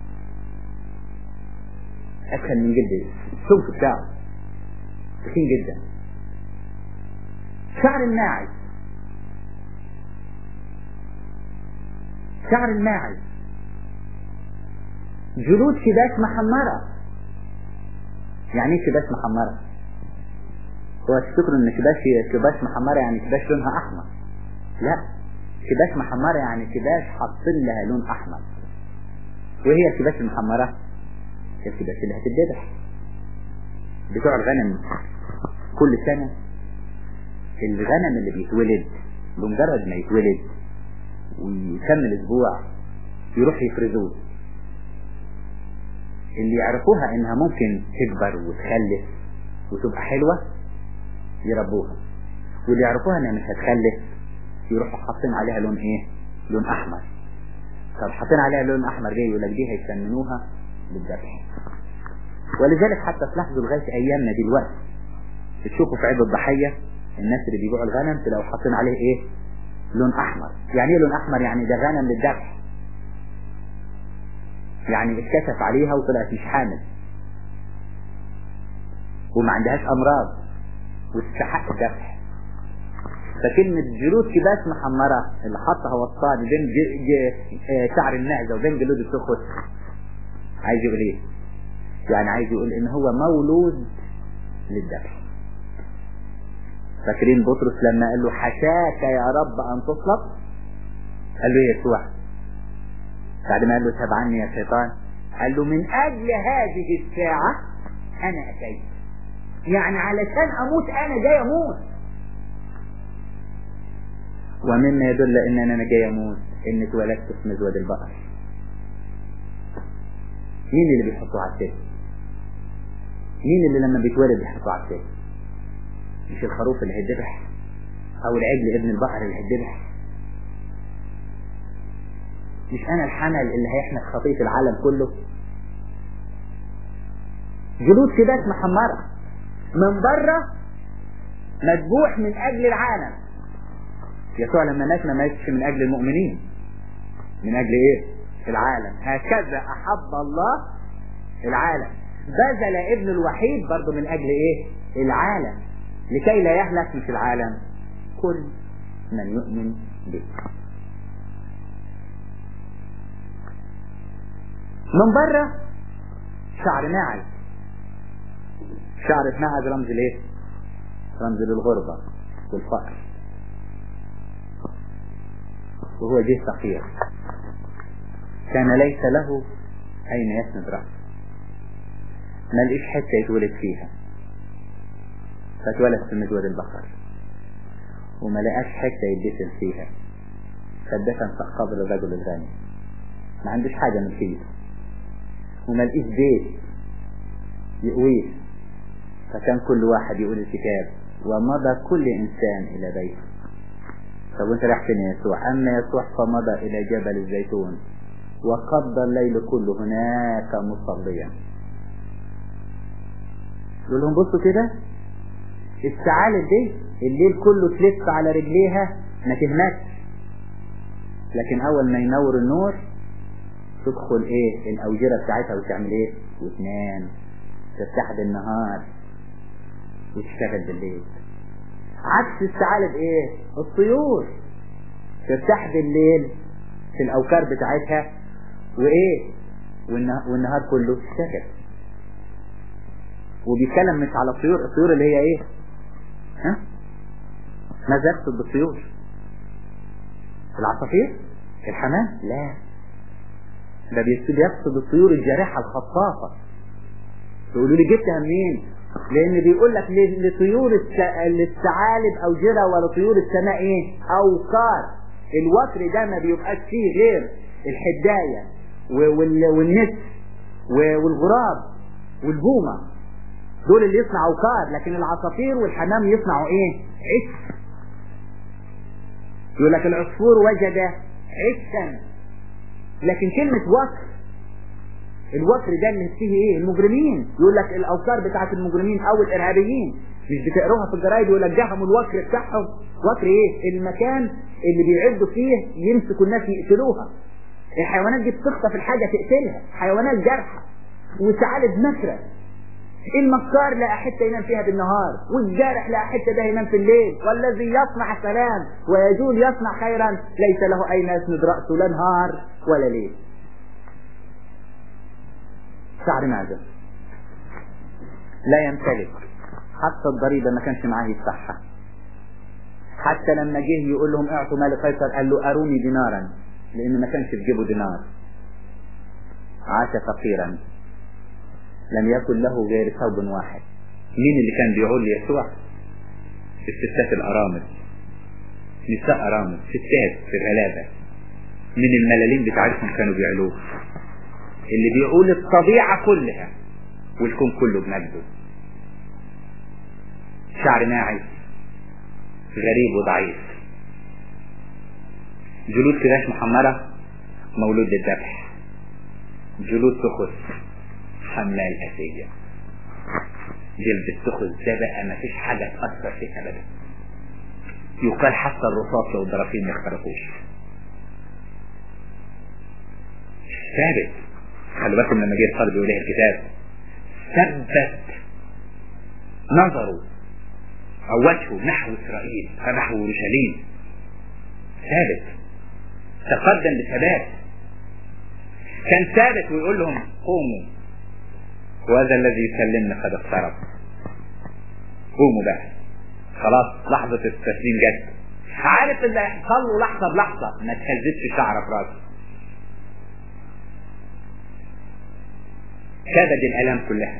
اتخن من جلد السمك بتاعه تخين جدا شعر الماعز شعر الماعز جلود كباش محمرة يعني ايه كباش محمرة هو تفتكروا ان كباش كباش محمرة يعني كباش لونها احمر لا كباش محمرة يعني كباش حاطين لها لون احمر وهي الكباش المحمرة هي الكباش اللي هتتذبح بتوع الغنم كل سنة الغنم اللي بيتولد بمجرد ما يتولد ويكمل اسبوع يروح يفرزوه اللي يعرفوها انها ممكن تكبر وتخلف وتبقى حلوة يربوها واللي يعرفوها انها مش هتخلف يروحوا حاطين عليها لون ايه لون احمر طب حاطين عليها لون احمر جاي يقول لك دي هيسمنوها بالذبح ولذلك حتى تلاحظوا لغاية ايامنا دلوقتي تشوفوا في عيد الضحية الناس اللي بيبيعوا الغنم تلاقوا حاطين عليه ايه لون احمر يعني ايه لون احمر يعني ده غنم للذبح يعني اتكشف عليها وطلعت مش حامل وما عندهاش امراض وتستحق الذبح فكلمة جلود كباس محمرة اللي حطها وسطها بين شعر المعزة وبين جلود التخت عايز يقول ايه يعني عايز يقول ان هو مولود للذبح فاكرين بطرس لما قال له حشاك يا رب ان تطلب قال له ايه يسوع بعد ما قال له اذهب عني يا شيطان قال له من اجل هذه الساعة انا اتيت يعني علشان اموت انا جاي اموت ومما يدل ان انا جاي اموت ان اتولدت في مزود البقر مين اللي بيحطوه على السجن مين اللي لما بيتولد بيحطوه على السجن مش الخروف اللي هيتذبح او العجل ابن البقر اللي هيتذبح مش انا الحمل اللي هيحمل خطية العالم كله جلود كباس محمرة من بره مذبوح من اجل العالم يسوع لما مات ما ماتش من اجل المؤمنين من اجل ايه العالم هكذا احب الله العالم بذل ابن الوحيد برضه من اجل ايه العالم لكي لا يهلك مش العالم كل من يؤمن به من بره شعر ناعل شعر ناعل رمز الايه رمز للغربة والفقر وهو جه فقير كان ليس له اين يسند رأسه ما لقيش حتة يتولد فيها فاتولد في مزود البقر وما لقاش حتة يدفن فيها فدفن في قبر الرجل الغني ما عندوش حاجة من فيه وما لقيش بيت يقويه فكان كل واحد يقول الكتاب ومضى كل انسان الى بيته طب وانت رايح فين يا يسوع اما يسوع فمضى الى جبل الزيتون وقضى الليل كله هناك مصليا يقول لهم بصوا كده الثعالب دي الليل كله تلف على رجليها ما تهمتش لكن اول ما ينور النور تدخل ايه الاوجرة بتاعتها وتعمل ايه وتنام ترتاح بالنهار وتشتغل بالليل عكس الثعالب ايه الطيور ترتاح بالليل في الاوكار بتاعتها وايه والنهار كله تشتغل وبيتكلم مش على الطيور الطيور اللي هي ايه ها ماذا يقصد بالطيور العصافير الحمام لا ده بيقصد الطيور الجارحة الخطافة تقولوا لي جبتها منين لان بيقول لك لطيور الثعالب او جرى ولا طيور السماء ايه اوكار الوتر ده ما بيبقاش فيه غير الحداية والنسر والغراب والبومة دول اللي يصنعوا كار لكن العصافير والحمام يصنعوا ايه عش يقول لك العصفور وجد عشا لكن كلمة وكر الوكر ده اللي فيه ايه المجرمين يقول لك الاوكار بتاعت المجرمين او الارهابيين مش بتقروها في الجرايد يقول لك جاهم الوكر بتاعهم وكر ايه المكان اللي بيعدوا فيه يمسكوا الناس يقتلوها الحيوانات دي بتخطف الحاجة تقتلها حيوانات جارحة وثعالب نكرة المكار لقى حتة ينام فيها بالنهار والجارح لقى حتة ده ينام في الليل والذي يصنع سلام ويجول يصنع خيرا ليس له أين يسند رأسه لا نهار ولا ليل شعر معدن لا يمتلك حتى الضريبة ما كانش معاه يدفعها حتى لما جه يقول لهم اعطوا مال قيصر قال له اروني دينارا لان ما كانش في جيبه دينار عاش فقيرا لم يكن له غير ثوب واحد مين اللي كان بيعول ليسوع الستات الارامل نساء ارامل ستات في الغلابة من الملالين بتاعتهم كانوا بيعلوه اللي بيقول الطبيعة كلها والكون كله بمجده شعر ناعم غريب وضعيف جلود فراش محمرة مولود للذبح جلود سخس حمال أسية جلد السخس ده بقى ما فيش حاجة تأثر فيه أبدا يقال حتى الرصاص لو الدرافين ما يخترقوش ثابت خلي بالكم لما جه القلب يقول الكتاب ثبت نظره أو وجهه نحو إسرائيل نحو اورشليم ثابت تقدم بثبات كان ثابت ويقول لهم قوموا وهذا الذي يسلمنا قد اقترب قوموا بقى خلاص لحظة التسليم جت عارف اللي هيحصل له لحظة بلحظة ما تهزتش شعر في راسه كبد الالام كلها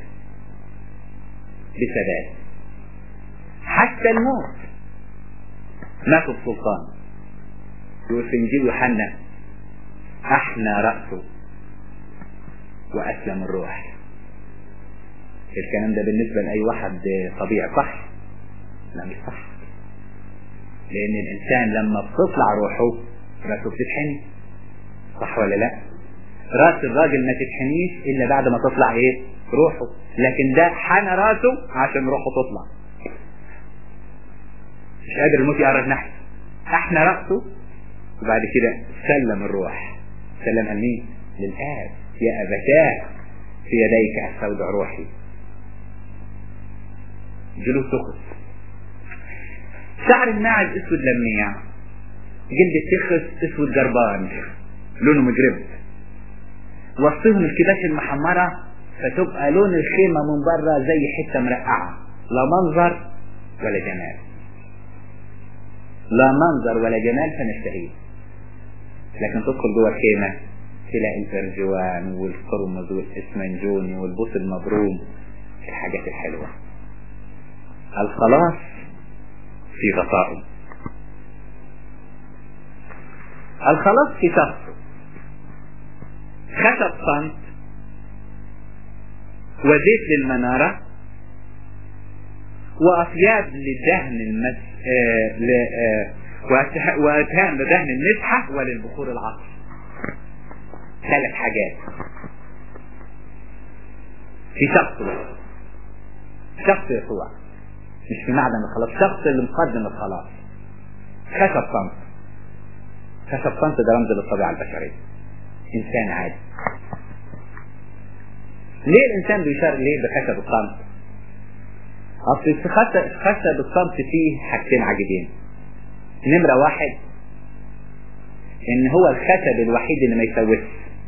بثبات حتى الموت مات السلطان يقول في انجيل يوحنا احنى راسه واسلم الروح الكلام ده بالنسبه لاي واحد طبيعي صح لا مش صح لان الانسان لما بتطلع روحه راسه بتتحني صح ولا لا راس الراجل ما تتحنيش الا بعد ما تطلع ايه روحه لكن ده حنى راسه عشان روحه تطلع مش قادر الموت يقرب ناحية احنا رأسه وبعد كده سلم الروح سلمها لمين للآب يا أبتاه في يديك استودع روحي جلوس سخس شعر الناعم اسود لميع جلد التخس اسود جربان لونه مجرب وسطهم الكباش المحمرة فتبقى لون الخيمة من بره زي حتة مرقعة لا منظر ولا جمال لا منظر ولا جمال فنشتهيه لكن تدخل جوه الخيمة تلاقي البرجوان والقرمز والاسمنجوني والبوس المبروم الحاجات الحلوة الخلاص في غطائه الخلاص في شخصه خشب صمت وزيت للمنارة وأطياب لدهن المس آه ل... آه وأتهام لدهن المسحة وللبخور العطر ثلاث حاجات في شخص بس شخص يسوع مش في معدن الخلاص شخص اللي مقدم الخلاص خشب صمت خشب صمت ده رمز للطبيعة البشرية إنسان عادي ليه الإنسان بيشار ليه بخشب الصمت أصل في خشب خشب الصمت فيه حاجتين عجيبين نمرة واحد إن هو الخشب الوحيد اللي ما يسوسش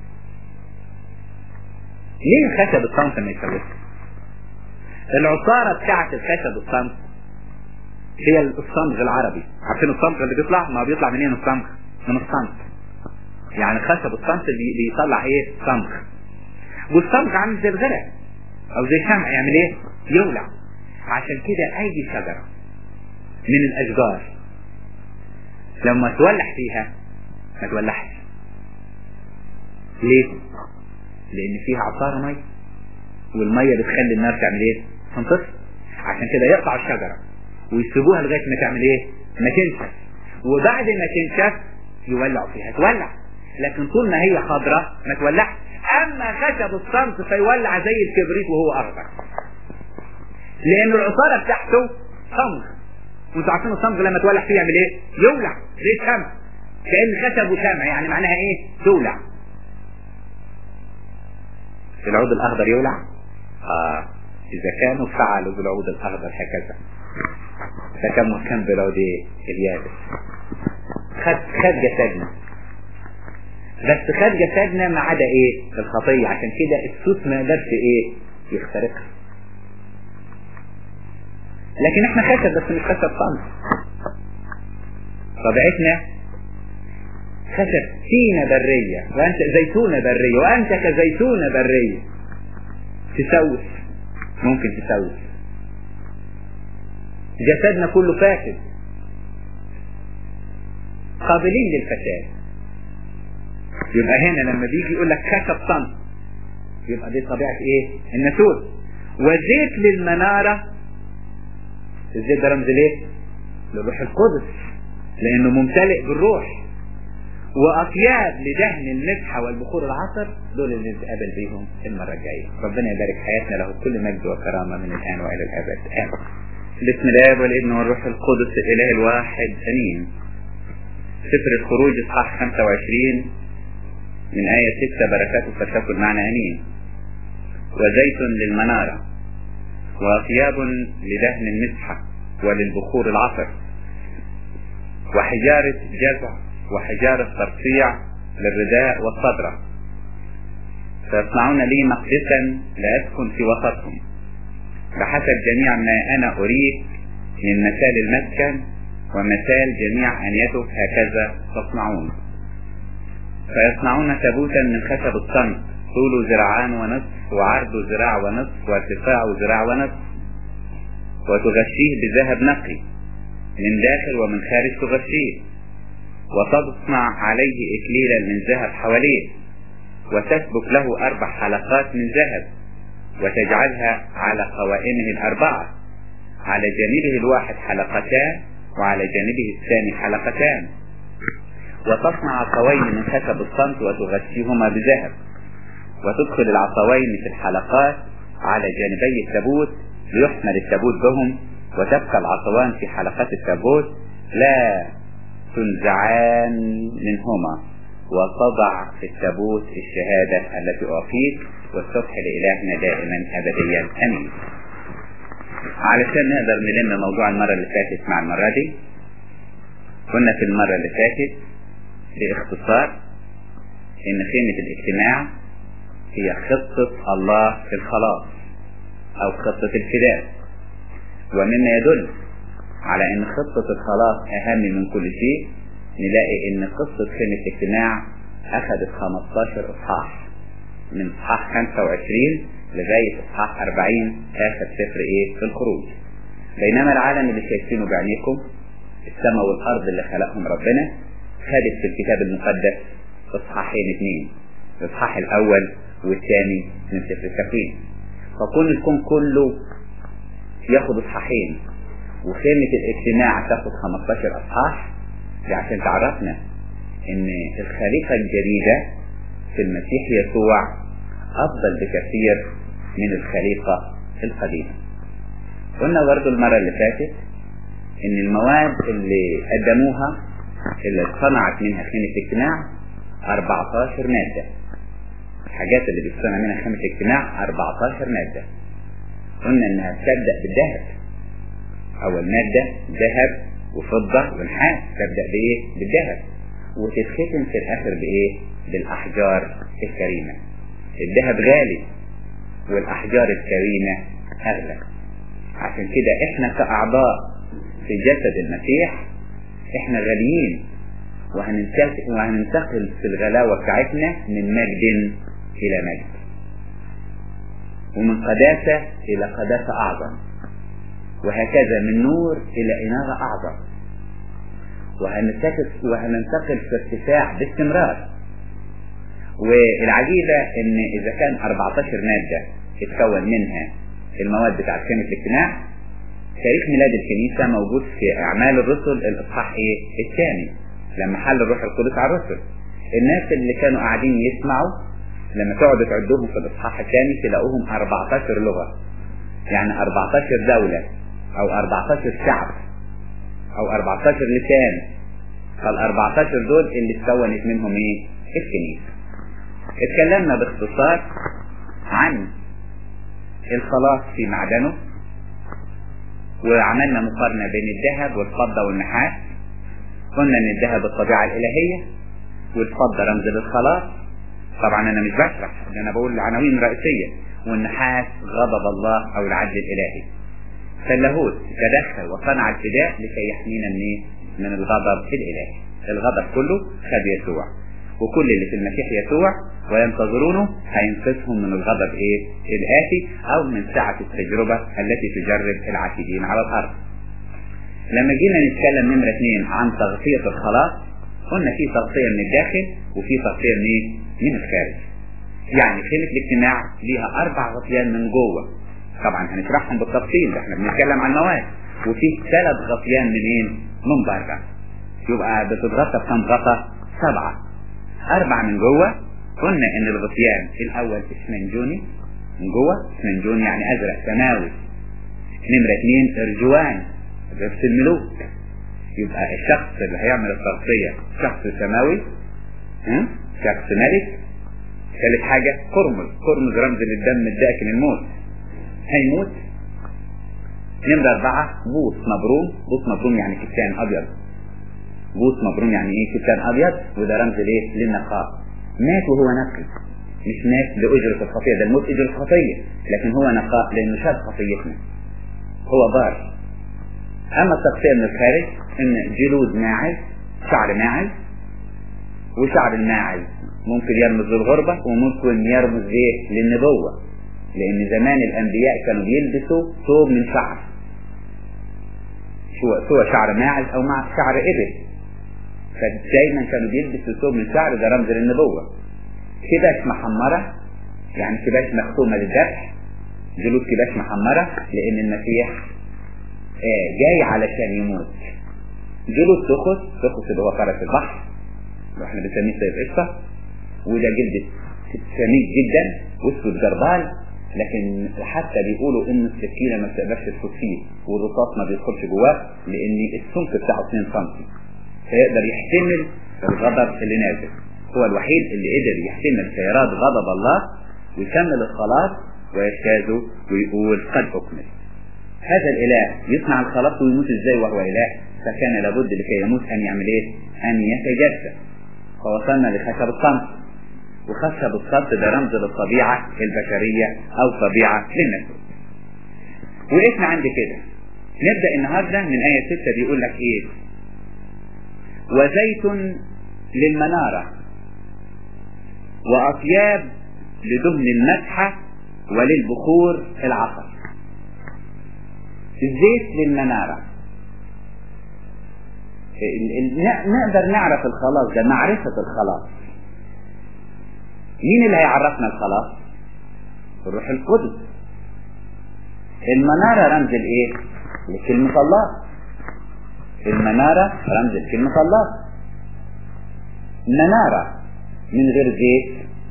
ليه الخشب الصمت ما يسوسش العصارة بتاعت الخشب الصمت هي الصمغ العربي عارفين الصمغ اللي بيطلع ما بيطلع منين الصمغ من الصمت يعني خشب الصمت اللي بيطلع ايه صمغ والصمغ عامل زي الغرق او زي شمع يعمل ايه يولع عشان كده اي شجرة من الاشجار لما تولع فيها ما تولعش ليه لان فيها عصارة مية والمية بتخلي النار تعمل ايه تنتصر عشان كده يقطع الشجرة ويسيبوها لغاية ما تعمل ايه ما تنشف وبعد ما تنشف يولعوا فيها تولع لكن طول ما هي خضراء ما تولعش اما خشب الصمت فيولع زي الكبريت وهو اخضر لان العصارة بتاعته صمغ وانتوا عارفين الصمغ لما تولع فيه يعمل ايه يولع زي الشمع كأن خشب وشمع يعني معناها ايه تولع العود الاخضر يولع اه اذا كانوا فعلوا بالعود الاخضر هكذا فكم كان بالعود ايه اليابس خد خد جسدنا بس خد جسدنا ما عدا ايه الخطية عشان كده السوس ما يقدرش ايه يخترقها لكن احنا خشب بس مش خشب صمت طبيعتنا خشب تينة برية وانت زيتونة برية وانت كزيتونة برية تسوس ممكن تسوس جسدنا كله فاسد قابلين للفساد يبقى هنا لما بيجي يقول لك خشب صمت يبقى دي طبيعة ايه النسور وزيت للمنارة الزيت ده رمز ليه للروح القدس لانه ممتلئ بالروح واطياب لدهن المسحة والبخور العصر دول اللي نتقابل بيهم المرة الجاية ربنا يبارك حياتنا له كل مجد وكرامة من الان والى الابد امين بسم الله والابن والروح القدس الاله الواحد امين سفر الخروج اصحاح 25 من آية 6 بركاته فتكن معنا امين وزيت للمنارة وثياب لدهن المسحة وللبخور العصر وحجارة جزع وحجارة ترصيع للرداء والصدرة فيصنعون لي مقدسا لا أسكن في وسطهم بحسب جميع ما أنا أريد من مثال المسكن ومثال جميع أنيته هكذا تصنعون فيصنعون تابوتا من خشب الصمت طوله ذراعان ونصف وعرضه ذراع ونصف وارتفاعه ذراع ونصف وتغشيه بذهب نقي من داخل ومن خارج تغشيه وتصنع عليه إكليلا من ذهب حواليه وتسبك له أربع حلقات من ذهب وتجعلها على قوائمه الأربعة على جانبه الواحد حلقتان وعلى جانبه الثاني حلقتان وتصنع عصوين من خشب الصمت وتغشيهما بذهب وتدخل العصوين في الحلقات على جانبي التابوت ليحمل التابوت بهم وتبقى العصوان في حلقات التابوت لا تنزعان منهما وتضع في التابوت الشهادة التي أعطيك والصبح لإلهنا دائما أبديا أمين علشان نقدر نلم موضوع المرة اللي فاتت مع المرة دي قلنا في المرة اللي فاتت باختصار ان خيمة الاجتماع هي خطة الله في الخلاص او خطة الفداء ومما يدل على ان خطة الخلاص اهم من كل شيء نلاقي ان قصة خيمة الاجتماع اخذت 15 اصحاح من اصحاح 25 لغاية اصحاح 40 اخر سفر ايه في الخروج بينما العالم اللي شايفينه بعينيكم السماء والارض اللي خلقهم ربنا خدت في الكتاب المقدس اصحاحين اثنين الاصحاح الاول والثاني من سفر التكوين فكون الكون كله ياخد اصحاحين وخيمة الاجتماع تاخد 15 اصحاح ده عشان تعرفنا ان الخليقة الجديدة في المسيح يسوع أفضل بكثير من الخليقة القديمة قلنا برضه المرة اللي فاتت إن المواد اللي قدموها اللي صنعت منها خيمة اجتماع 14 مادة الحاجات اللي بيصنع منها خيمة اجتماع 14 مادة قلنا إنها تبدأ بالذهب أول مادة ذهب وفضة ونحاس تبدأ بإيه؟ بالذهب وتتختم في الآخر بإيه؟ بالأحجار الكريمة الذهب غالي والأحجار الكريمة أغلى عشان كده إحنا كأعضاء في جسد المسيح إحنا غاليين وهننتقل, وهننتقل في الغلاوة بتاعتنا من مجد إلى مجد ومن قداسة إلى قداسة أعظم وهكذا من نور إلى إنارة أعظم وهننتقل, وهننتقل في ارتفاع باستمرار والعجيبة ان اذا كان 14 مادة اتكون منها المواد بتاعت خيمة الاجتماع تاريخ ميلاد الكنيسة موجود في اعمال الرسل الاصحاح ايه الثاني لما حل الروح القدس على الرسل الناس اللي كانوا قاعدين يسمعوا لما تقعدوا تعدوهم في الاصحاح الثاني تلاقوهم 14 لغة يعني 14 دولة او 14 شعب او 14 لسان فال 14 دول اللي اتكونت منهم ايه الكنيسة اتكلمنا باختصار عن الخلاص في معدنه وعملنا مقارنة بين الذهب والفضة والنحاس قلنا ان الذهب الطبيعة الالهية والفضة رمز للخلاص طبعا انا مش بشرح انا بقول العناوين الرئيسية والنحاس غضب الله او العدل الالهي فاللاهوت تدخل وصنع الفداء لكي يحمينا من ايه؟ من الغضب الالهي الغضب كله خد يسوع وكل اللي في المسيح يسوع وينتظرونه هينقذهم من الغضب ايه الآتي او من ساعة التجربة التي تجرب العاتدين على الارض لما جينا نتكلم نمرة اثنين عن تغطية الخلاص قلنا في تغطية من الداخل وفي تغطية من ايه من الخارج يعني خيمة الاجتماع ليها اربع غطيان من جوه طبعا هنشرحهم بالتفصيل احنا بنتكلم عن مواد وفي ثلاث غطيان منين من بره يبقى بتتغطى بكم غطا سبعة أربعة من جوه قلنا إن الغطيان الأول اسمنجوني من جوه اسمنجوني يعني أزرق سماوي نمرة اثنين إرجوان لبس الملوك يبقى الشخص اللي هيعمل التغطية شخص سماوي ها؟ شخص ملك ثالث حاجة قرمز قرمز رمز للدم الداكن الموت هيموت نمرة أربعة بوس مبروم بوس مبروم يعني كتان أبيض بوس مبروم يعني ايه كتان ابيض وده رمز ليه للنقاء مات وهو نقي مش مات لأجرة الخطية ده الموت أجرة الخطية لكن هو نقاء لأنه شال خطيتنا هو بار أما التغطية من الخارج إن جلود ماعز شعر ماعز وشعر الماعز ممكن يرمز للغربة وممكن يرمز ليه للنبوة لأن زمان الأنبياء كانوا بيلبسوا ثوب من شعر سواء شعر ماعز أو مع شعر إبل فدايما كانوا بيلبسوا ثوب من شعر ده رمز للنبوة كباش محمرة يعني كباش مختومة للذبح جلود كباش محمرة لأن المسيح آه جاي علشان يموت جلود تخص تخص اللي هو فرس البحر اللي احنا بنسميه سيف قشطة وده جلد سميك جدا واسود جربال لكن حتى بيقولوا ان السكينه ما بتقدرش تفوت فيه والرصاص ما بيدخلش جواه لان السمك بتاعه 2 سم فيقدر يحتمل الغضب اللي نازل هو الوحيد اللي قدر يحتمل سيرات غضب الله ويكمل الخلاص ويجتازه ويقول قد أكمل هذا الإله يصنع الخلاص ويموت ازاي وهو إله فكان لابد لكي يموت أن يعمل إيه؟ أن يتجسد فوصلنا لخشب الصمت وخشب الصمت ده رمز للطبيعة البشرية أو طبيعة للنفس وقفنا عند كده نبدأ النهاردة من آية 6 بيقول لك إيه وزيت للمنارة وأطياب لدهن المسحة وللبخور العصر الزيت للمنارة نقدر نعرف الخلاص ده معرفة الخلاص مين اللي هيعرفنا الخلاص الروح القدس المنارة رمز الايه لكلمة الله المنارة رمز لكلمة الله منارة من غير زيت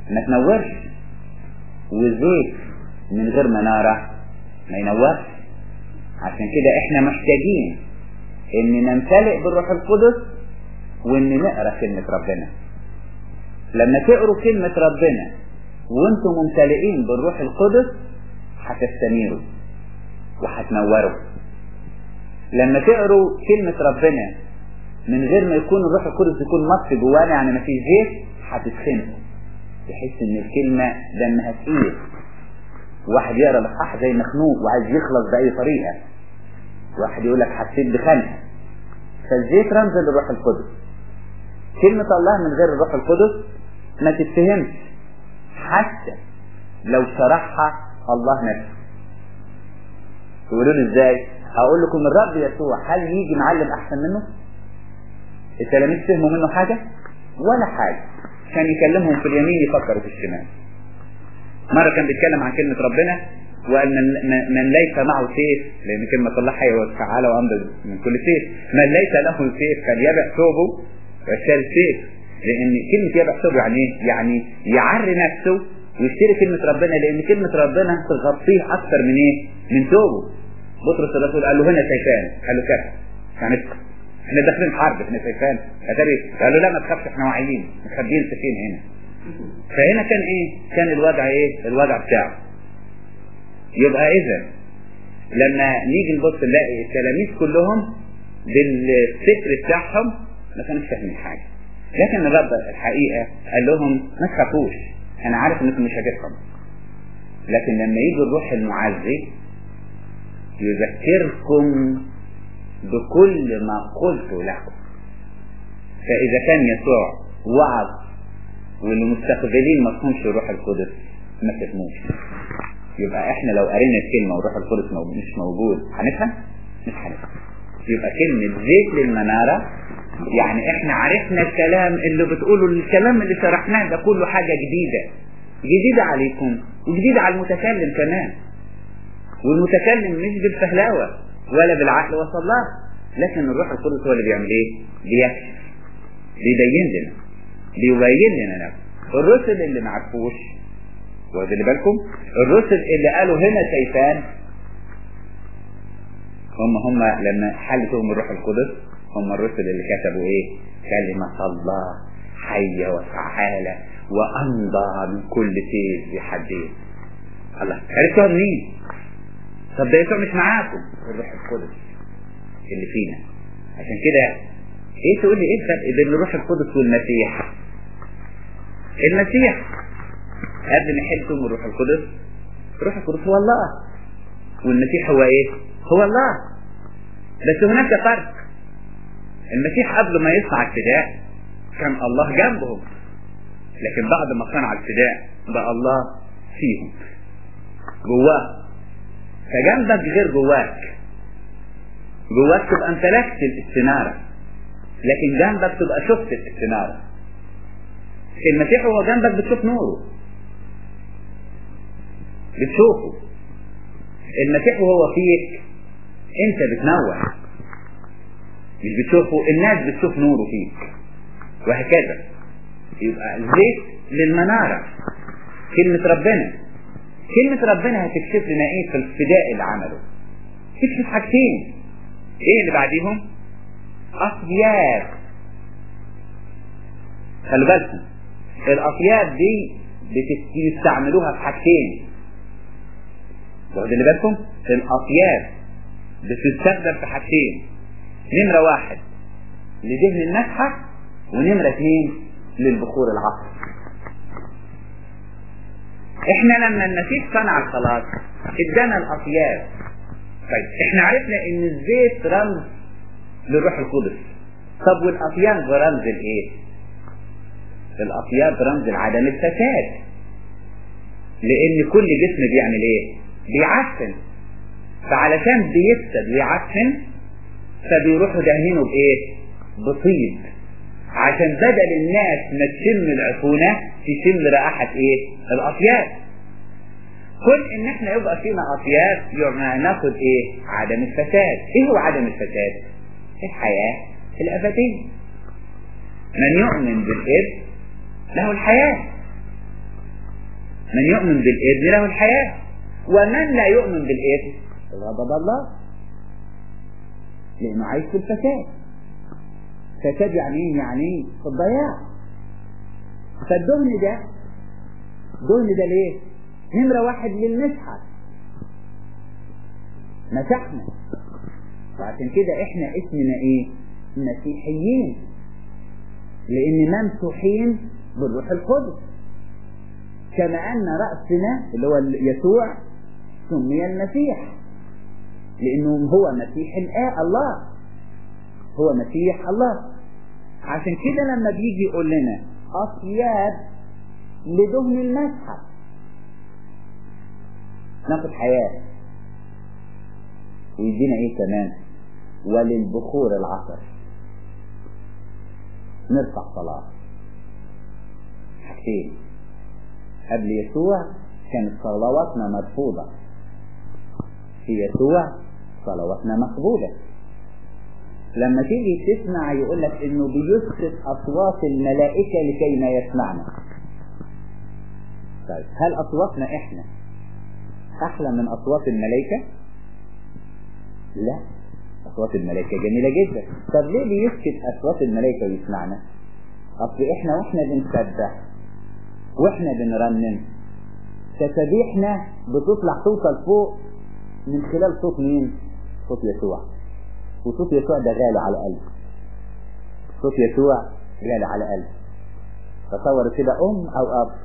ما تنورش والزيت من غير منارة ما ينورش عشان كده احنا محتاجين ان نمتلئ بالروح القدس وان نقرا كلمة ربنا لما تقروا كلمة ربنا وانتم ممتلئين بالروح القدس هتستنيروا وهتنوروا لما تقروا كلمة ربنا من غير ما يكون الروح القدس يكون مصر جوانا يعني ما فيش زيت هتتخنقوا تحس ان الكلمة دمها تقيل واحد يقرا الاصحاح زي مخنوق وعايز يخلص بأي طريقة واحد يقول لك حسيت بخنقة فالزيت رمز للروح القدس كلمة الله من غير الروح القدس ما تتفهمش حتى لو شرحها الله نفسه تقولوا لي ازاي هقول لكم الرب يسوع هل يجي معلم احسن منه التلاميذ فهموا منه حاجة ولا حاجة كان يكلمهم في اليمين يفكروا في الشمال مرة كان بيتكلم عن كلمة ربنا وقال من, من ليس معه سيف لأن كلمة الله حية وفعالة وأمر من كل سيف من ليس له سيف فليبع ثوبه ويشتري سيف لأن كلمة يبع ثوبه يعني إيه؟ يعني يعري نفسه ويشتري كلمة ربنا لأن كلمة ربنا تغطيه أكثر من إيه؟ من ثوبه بطرس الرسول قال له هنا سيفان قال له كفى يعني احنا داخلين حرب احنا سيفان اتاري قال له لا ما تخافش احنا واعيين مخبيين سفين هنا فهنا كان ايه كان الوضع ايه الوضع بتاعه يبقى اذا لما نيجي نبص نلاقي التلاميذ كلهم بالفكر بتاعهم ما كانوش فاهمين حاجه لكن الرب الحقيقه قال لهم ما تخافوش انا عارف انكم مش هتفهم لكن لما يجي الروح المعزي يذكركم بكل ما قلت لكم فإذا كان يسوع وعظ والمستقبلين ما فهمش الروح القدس ما تفهموش يبقى احنا لو قرينا الكلمة والروح القدس مش موجود هنفهم؟ مش هنفهم يبقى كلمة زيت للمنارة يعني احنا عرفنا الكلام اللي بتقوله الكلام اللي شرحناه ده كله حاجة جديدة جديدة عليكم وجديدة على المتكلم كمان والمتكلم مش بالفهلاوة ولا بالعقل وصل الله لكن الروح القدس هو اللي بيعمل ايه بيكشف بيبين لنا بيبين لنا نفسه الرسل اللي ما عرفوش واخدين بالكم الرسل اللي قالوا هنا سيفان هم هم لما حلتهم الروح القدس هم الرسل اللي كتبوا ايه كلمة الله حية وفعالة وأمضى من كل سيف بحدين الله عرفتوها منين؟ طب ده يسوع مش معاكم الروح القدس اللي فينا عشان كده ايه تقول لي ايه الفرق بين الروح القدس والمسيح المسيح قبل ما يحلكم الروح القدس الروح القدس هو الله والمسيح هو ايه هو الله بس هناك فرق المسيح قبل ما يصنع الفداء كان الله جنبهم لكن بعد ما صنع الفداء بقى الله فيهم جواه فجنبك غير جواك جواك تبقى امتلكت الاستنارة لكن جنبك تبقى شفت الاستنارة المسيح وهو جنبك بتشوف نوره بتشوفه المسيح وهو فيك انت بتنور مش بتشوفه الناس بتشوف نوره فيك وهكذا يبقى الزيت للمنارة كلمة ربنا كلمة ربنا هتكشف لنا ايه في الفداء اللي عمله تكشف حاجتين ايه اللي بعديهم اطياب خلوا بالكم الاطياب دي بيستعملوها في حاجتين واخدين بالكم الاطياب بتستخدم في حاجتين نمرة واحد لدهن النفحة ونمرة اثنين للبخور العصر احنا لما المسيح صنع الخلاص ادانا الاطياب طيب احنا عرفنا ان الزيت رمز للروح القدس طب والاطياب رمز الايه الاطياب رمز لعدم الفساد لان كل جسم بيعمل ايه بيعفن فعلشان بيفسد ويعفن فبيروحوا دهنينه بايه بطيب عشان بدل الناس ما تشم العفونة تشم رائحة ايه الاطياب كل ان احنا يبقى فينا اطياب يبقى ناخد ايه عدم الفساد ايه هو عدم الفساد الحياة الابدية من يؤمن بالابن له الحياة من يؤمن بالابن له الحياة ومن لا يؤمن بالابن غضب الله لأنه عايش في الفساد فساد يعني ايه يعني ايه في الضياع فالدهن ده دهن ده ليه نمرة واحد للمسحة مسحنا وعشان كده احنا اسمنا ايه مسيحيين لان ممسوحين بالروح القدس كما ان رأسنا اللي هو يسوع سمي المسيح لانه هو مسيح الآه الله هو مسيح الله عشان كده لما بيجي يقول لنا اطياب لدهن المسحة ناخد حياة ويدينا ايه كمان وللبخور العصر نرفع صلاة حاجتين قبل يسوع كانت صلواتنا مرفوضة في يسوع صلواتنا مقبولة لما تيجي تسمع يقول لك انه بيسكت اصوات الملائكة لكي ما يسمعنا طيب هل اصواتنا احنا احلى من اصوات الملائكة لا اصوات الملائكة جميلة جدا طب ليه بيسكت اصوات الملائكة ويسمعنا اصل احنا واحنا بنسبح واحنا بنرنم تسابيحنا بتطلع توصل فوق من خلال صوت مين صوت يسوع وصوت يسوع ده غالي على قلبي صوت يسوع غالي على قلبي تصور كده ام او اب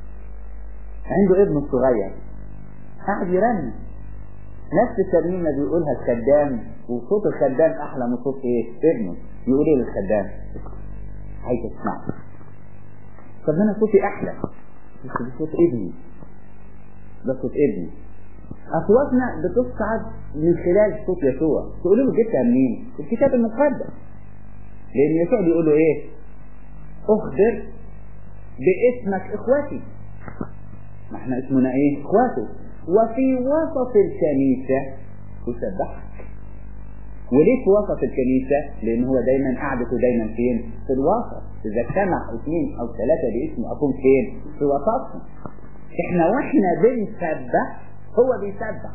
عنده ابن صغير قاعد يرنم نفس الترنيمة بيقولها الخدام وصوت الخدام أحلى من صوت إيه؟ ابنه يقول إيه للخدام؟ عايز تسمع طب أنا صوتي أحلى بس ده صوت ابني ده صوت ابني أصواتنا بتصعد من خلال صوت يسوع تقولوا له جبتها منين؟ الكتاب المقدس لأن يسوع بيقول له إيه؟ أخبر باسمك إخوتي ما احنا اسمنا إيه؟ إخواته وفي وسط الكنيسة تسبحك وليه في وسط الكنيسة لان هو دايما قعدته دايما فين في الوسط اذا اجتمع اثنين او ثلاثة باسم اكون فين في وسطهم احنا واحنا بنسبح هو بيسبح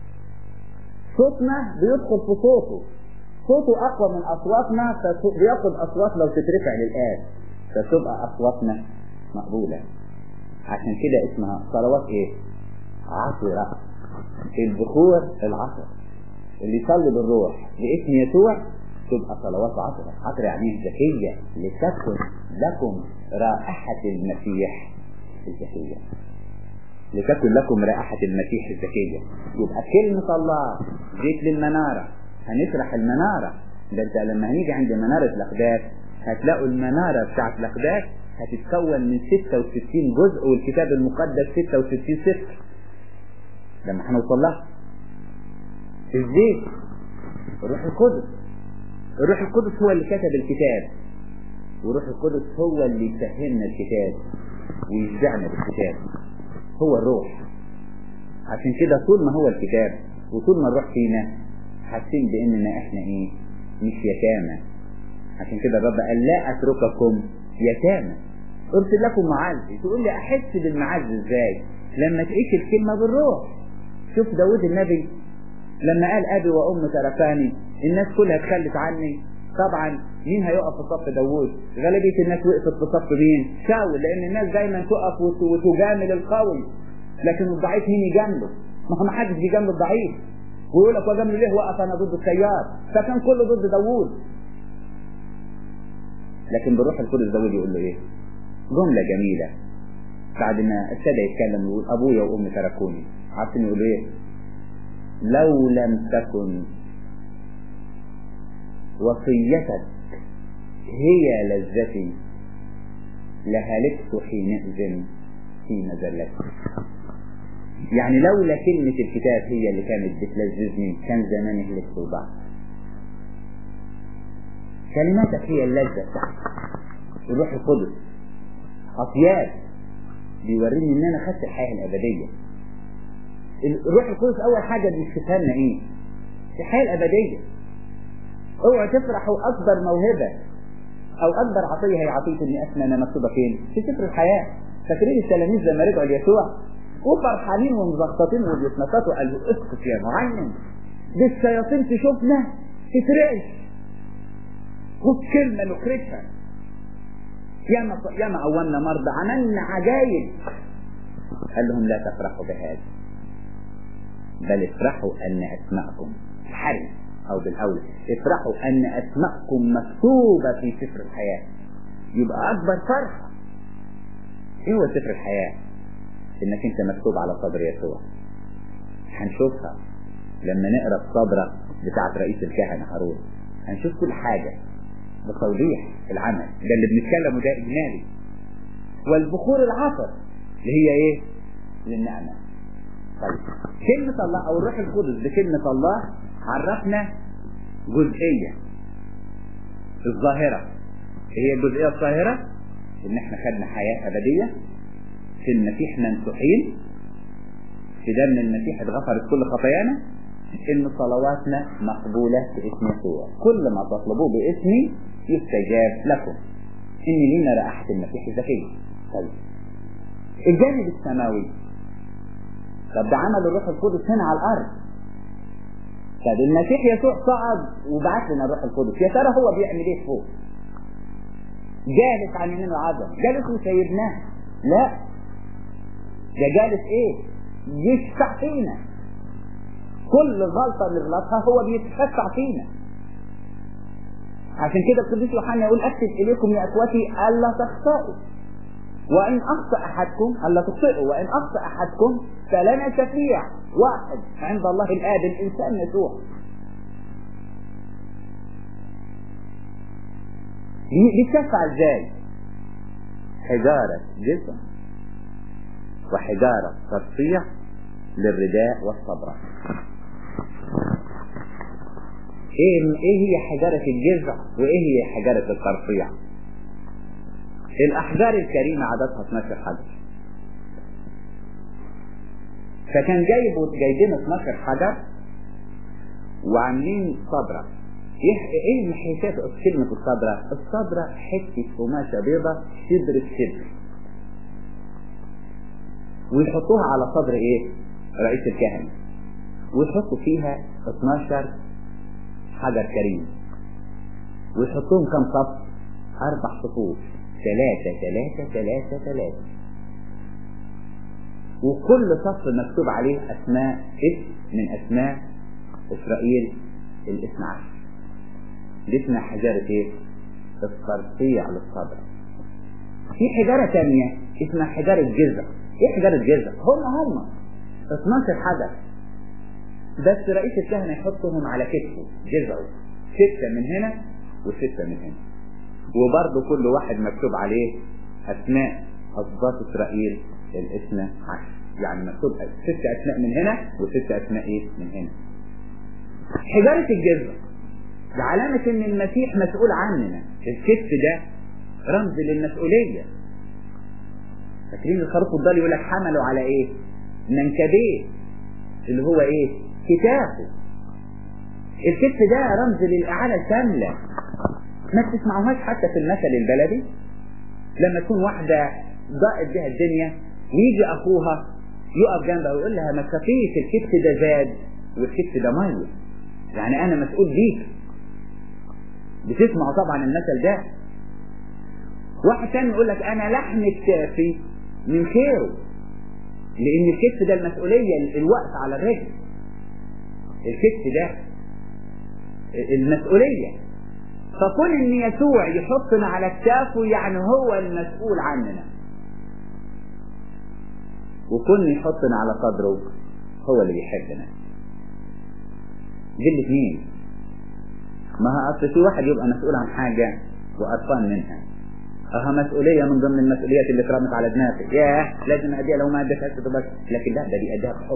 صوتنا بيدخل في صوته صوته اقوى من اصواتنا فبياخد اصوات لو تترفع للآن فتبقى اصواتنا مقبولة عشان كده اسمها صلوات ايه عطرة البخور العطر اللي يصلي بالروح باسم يسوع تبقى صلوات عطرة عطرة يعني ذكية لتكن لكم رائحة المسيح الذكية لتكن لكم رائحة المسيح الذكية يبقى كلمة الله جيت للمنارة هنشرح المنارة ده انت لما هنيجي عند منارة الأقداس هتلاقوا المنارة بتاعت الأقداس هتتكون من 66 جزء والكتاب المقدس 66 سفر لما هنوصل لها الزيت الروح القدس الروح القدس هو اللي كتب الكتاب والروح القدس هو اللي يفهمنا الكتاب ويشبعنا بالكتاب هو الروح عشان كده طول ما هو الكتاب وطول ما الروح فينا حاسين باننا احنا ايه مش يتامى عشان كده الرب قال لا اترككم يتامى ارسل لكم معزي تقول لي احس بالمعز ازاي لما تعيش الكلمة بالروح شوف داود النبي لما قال ابي وامي تركاني الناس كلها اتخلت عني طبعا مين هيقف في صف داوود غالبية الناس وقفت في صف مين شاول لان الناس دايما تقف وتجامل القوي لكن الضعيف مين يجامله ما هو ما حدش بيجامل الضعيف ويقول لك وجامله ليه وقف انا ضد التيار فكان كله ضد داوود لكن بروح القدس داوود يقول له ايه جملة جميلة بعد ما ابتدى يتكلم يقول ابويا وامي تركوني عارفين يقول ايه لو لم تكن وصيتك هي لذتي لهلكت حينئذ في مزلتي يعني لولا كلمة الكتاب هي اللي كانت بتلذذني كان زماني هلكت وضعت كلماتك هي اللذة بتاعتي الروح القدس أطياب بيوريني ان انا خدت الحياة الابدية الروح القدس اول حاجة بيكشفها لنا ايه الحياة الابدية اوعى تفرحوا اكبر موهبة او اكبر عطية هي عطية ان اسمنا مكتوبة فين في سفر الحياة فاكرين التلاميذ لما رجعوا ليسوع وفرحانين ومزخططين وبيتنططوا قالوا اسكت يا معلم دي الشياطين تشوفنا تترعش والكلمة نكرتها ياما ياما قومنا مرضى عملنا عجايب قال لهم لا تفرحوا بهذا بل افرحوا ان اسماءكم حي او بالاول افرحوا ان اسماءكم مكتوبه في سفر الحياه يبقى اكبر فرحه ايه هو سفر الحياه انك انت مكتوب على صدر يسوع هنشوفها لما نقرا الصدرة بتاعت رئيس الكهنة هارون هنشوف كل حاجة بتوضيح العمل ده اللي بنتكلمه ده اجمالي والبخور العطر اللي هي ايه للنعمة طيب كلمة الله او الروح القدس بكلمة الله عرفنا جزئية الظاهرة هي الجزئية الظاهرة ان احنا خدنا حياة ابدية في المسيح ممسوحين في دم المسيح اتغفرت كل خطايانا ان صلواتنا مقبولة باسم يسوع كل ما تطلبوه باسمي يستجاب لكم ان لنا رائحة المسيح الزكية طيب الجانب السماوي طب ده عمل الروح القدس هنا على الارض طب المسيح يسوع صعد وبعت لنا الروح القدس يا ترى هو بيعمل ايه فوق جالس عن يمين العظم جالس وسيبناه لا ده جالس ايه يشفع فينا كل غلطة نغلطها هو بيتشفع فينا عشان كده القديس يوحنا يقول اكتب اليكم يا اخوتي الا تخطئوا وان اخطا احدكم الا تخطئوا وان اخطا احدكم فلنا شفيع واحد عند الله الاب الانسان يسوع بيتشفع ازاي حجارة جسم وحجارة ترصيع للرداء والصبرة ايه ايه هي حجارة الجذع وايه هي حجارة الترصيع الاحجار الكريمة عددها 12 حجر فكان جايبوا جايبين 12 حجر وعاملين صبرة ايه محيطات كلمة الصبرة الصبرة حتة قماشة بيضة شبر الشبر ويحطوها على صدر ايه رئيس الكهنة ويحطوا فيها 12 حجر كريم ويحطوهم كم صف اربع صفوف ثلاثة ثلاثة ثلاثة ثلاثة وكل صف مكتوب عليه اسماء اسم من اسماء اسرائيل الاثنى عشر دي اسمها حجارة ايه الترصيع للصدر في حجارة تانية اسمها حجارة جزع ايه حجارة جزع هم هم 12 حجر بس رئيس الكهنة يحطهم على كتفه جزعه ستة من هنا وستة من هنا وبرضه كل واحد مكتوب عليه اسماء اسباط اسرائيل الاثنى عشر يعني مكتوب ست اسماء من هنا وست اسماء ايه من هنا حجارة الجزع ده علامة ان المسيح مسؤول عننا الكتف ده رمز للمسؤولية فاكرين الخروف الضال يقول لك حملوا على ايه منكبيه اللي هو ايه كتافه الكتف ده رمز للإعانة الكاملة ما تسمعوهاش حتى في المثل البلدي لما تكون واحدة ضاقت بها الدنيا ويجي أخوها يقف جنبها ويقول لها ما تخافيش الكتف ده زاد والكتف ده ميت يعني أنا مسؤول بيك بتسمعوا طبعا المثل ده واحد تاني يقول لك أنا لحم كتافي من خيره لأن الكتف ده المسؤولية الوقت على الرجل الكتف ده المسؤولية فكون ان يسوع يحطنا على كتافه يعني هو المسؤول عننا وكون يحطنا على صدره هو اللي بيحبنا دي الاثنين ما هو اصل في واحد يبقى مسؤول عن حاجة وقرفان منها اها مسؤولية من ضمن المسؤوليات اللي اترمت على دماغي ياه لازم اديها لو ما اديتهاش بس لكن لا ده بيأديها بحب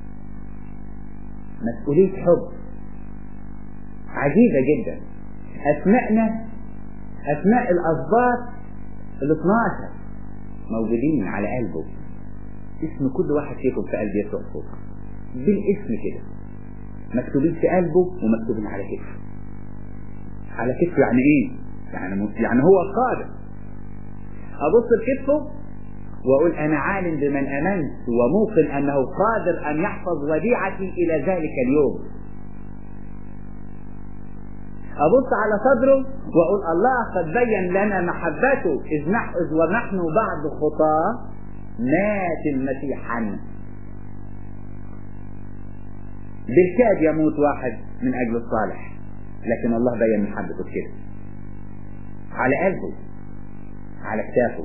مسؤولية حب عجيبة جدا أسماءنا أسماء الأسباط ال 12 موجودين على قلبه اسم كل واحد فيكم في قلب يسوع فوق بالاسم كده مكتوبين في قلبه ومكتوبين على كتفه على كتفه يعني ايه؟ يعني يعني هو القادر ابص لكتفه واقول انا عالم بمن امنت وموقن انه قادر ان يحفظ وديعتي الى ذلك اليوم ابص على صدره واقول الله قد بين لنا محبته اذ نحن ونحن بعد خطاه مات المسيح عنا بالكاد يموت واحد من اجل الصالح لكن الله بين محبته كده على قلبه على كتافه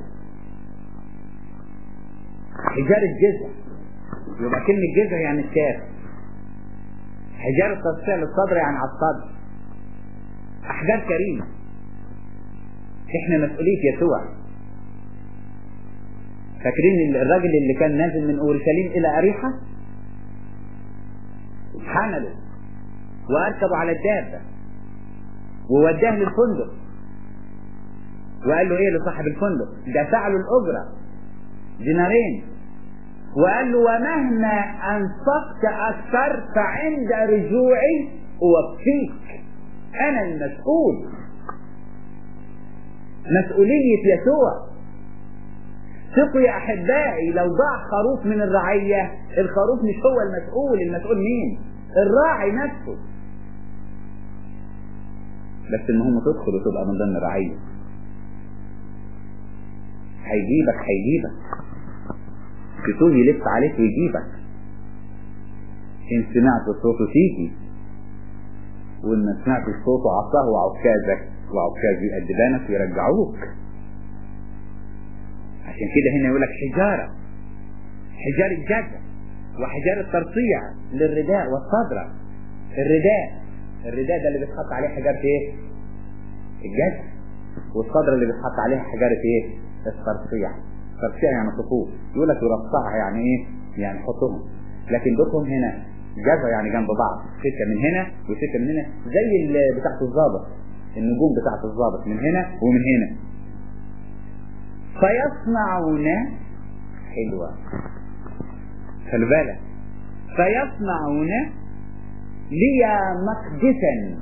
حجار الجزع يبقى كلمة جزع يعني الكاف حجار التصفية للصدر يعني على الصدر أحجار كريمة احنا مسؤولية يسوع فاكرين الراجل اللي كان نازل من اورشليم الى اريحة حمله واركبه على الدابة ووداه للفندق وقال له ايه لصاحب الفندق دفع له الاجرة دينارين وقال له ومهما انفقت اكثر فعند رجوعي اوفيك انا المسؤول مسؤولية يسوع ثقوا يا احبائي لو ضاع خروف من الرعية الخروف مش هو المسؤول المسؤول مين الراعي نفسه بس المهم تدخل وتبقى من ضمن الرعية هيجيبك هيجيبك تتوه يلف عليك ويجيبك ان سمعت صوته تيجي وان ما سمعتش صوته عصاه وعكازك وعكاز يأدبانك ويرجعوك عشان كده هنا يقول لك حجارة حجار الجزء وحجار الترصيع للرداء والصدرة الرداء الرداء ده اللي بيتحط عليه حجارة ايه الجزء والصدرة اللي بيتحط عليها حجارة ايه الترصيع الترصيع يعني صفوف يقول لك يرصعها يعني ايه يعني حطهم لكن دوتهم هنا جزء يعني جنب بعض سكة من هنا وسكة من هنا زي بتاعت الضابط النجوم بتاعت الضابط من هنا ومن هنا فيصنعون حلوة خلي بالك فيصنعون لي مقدسا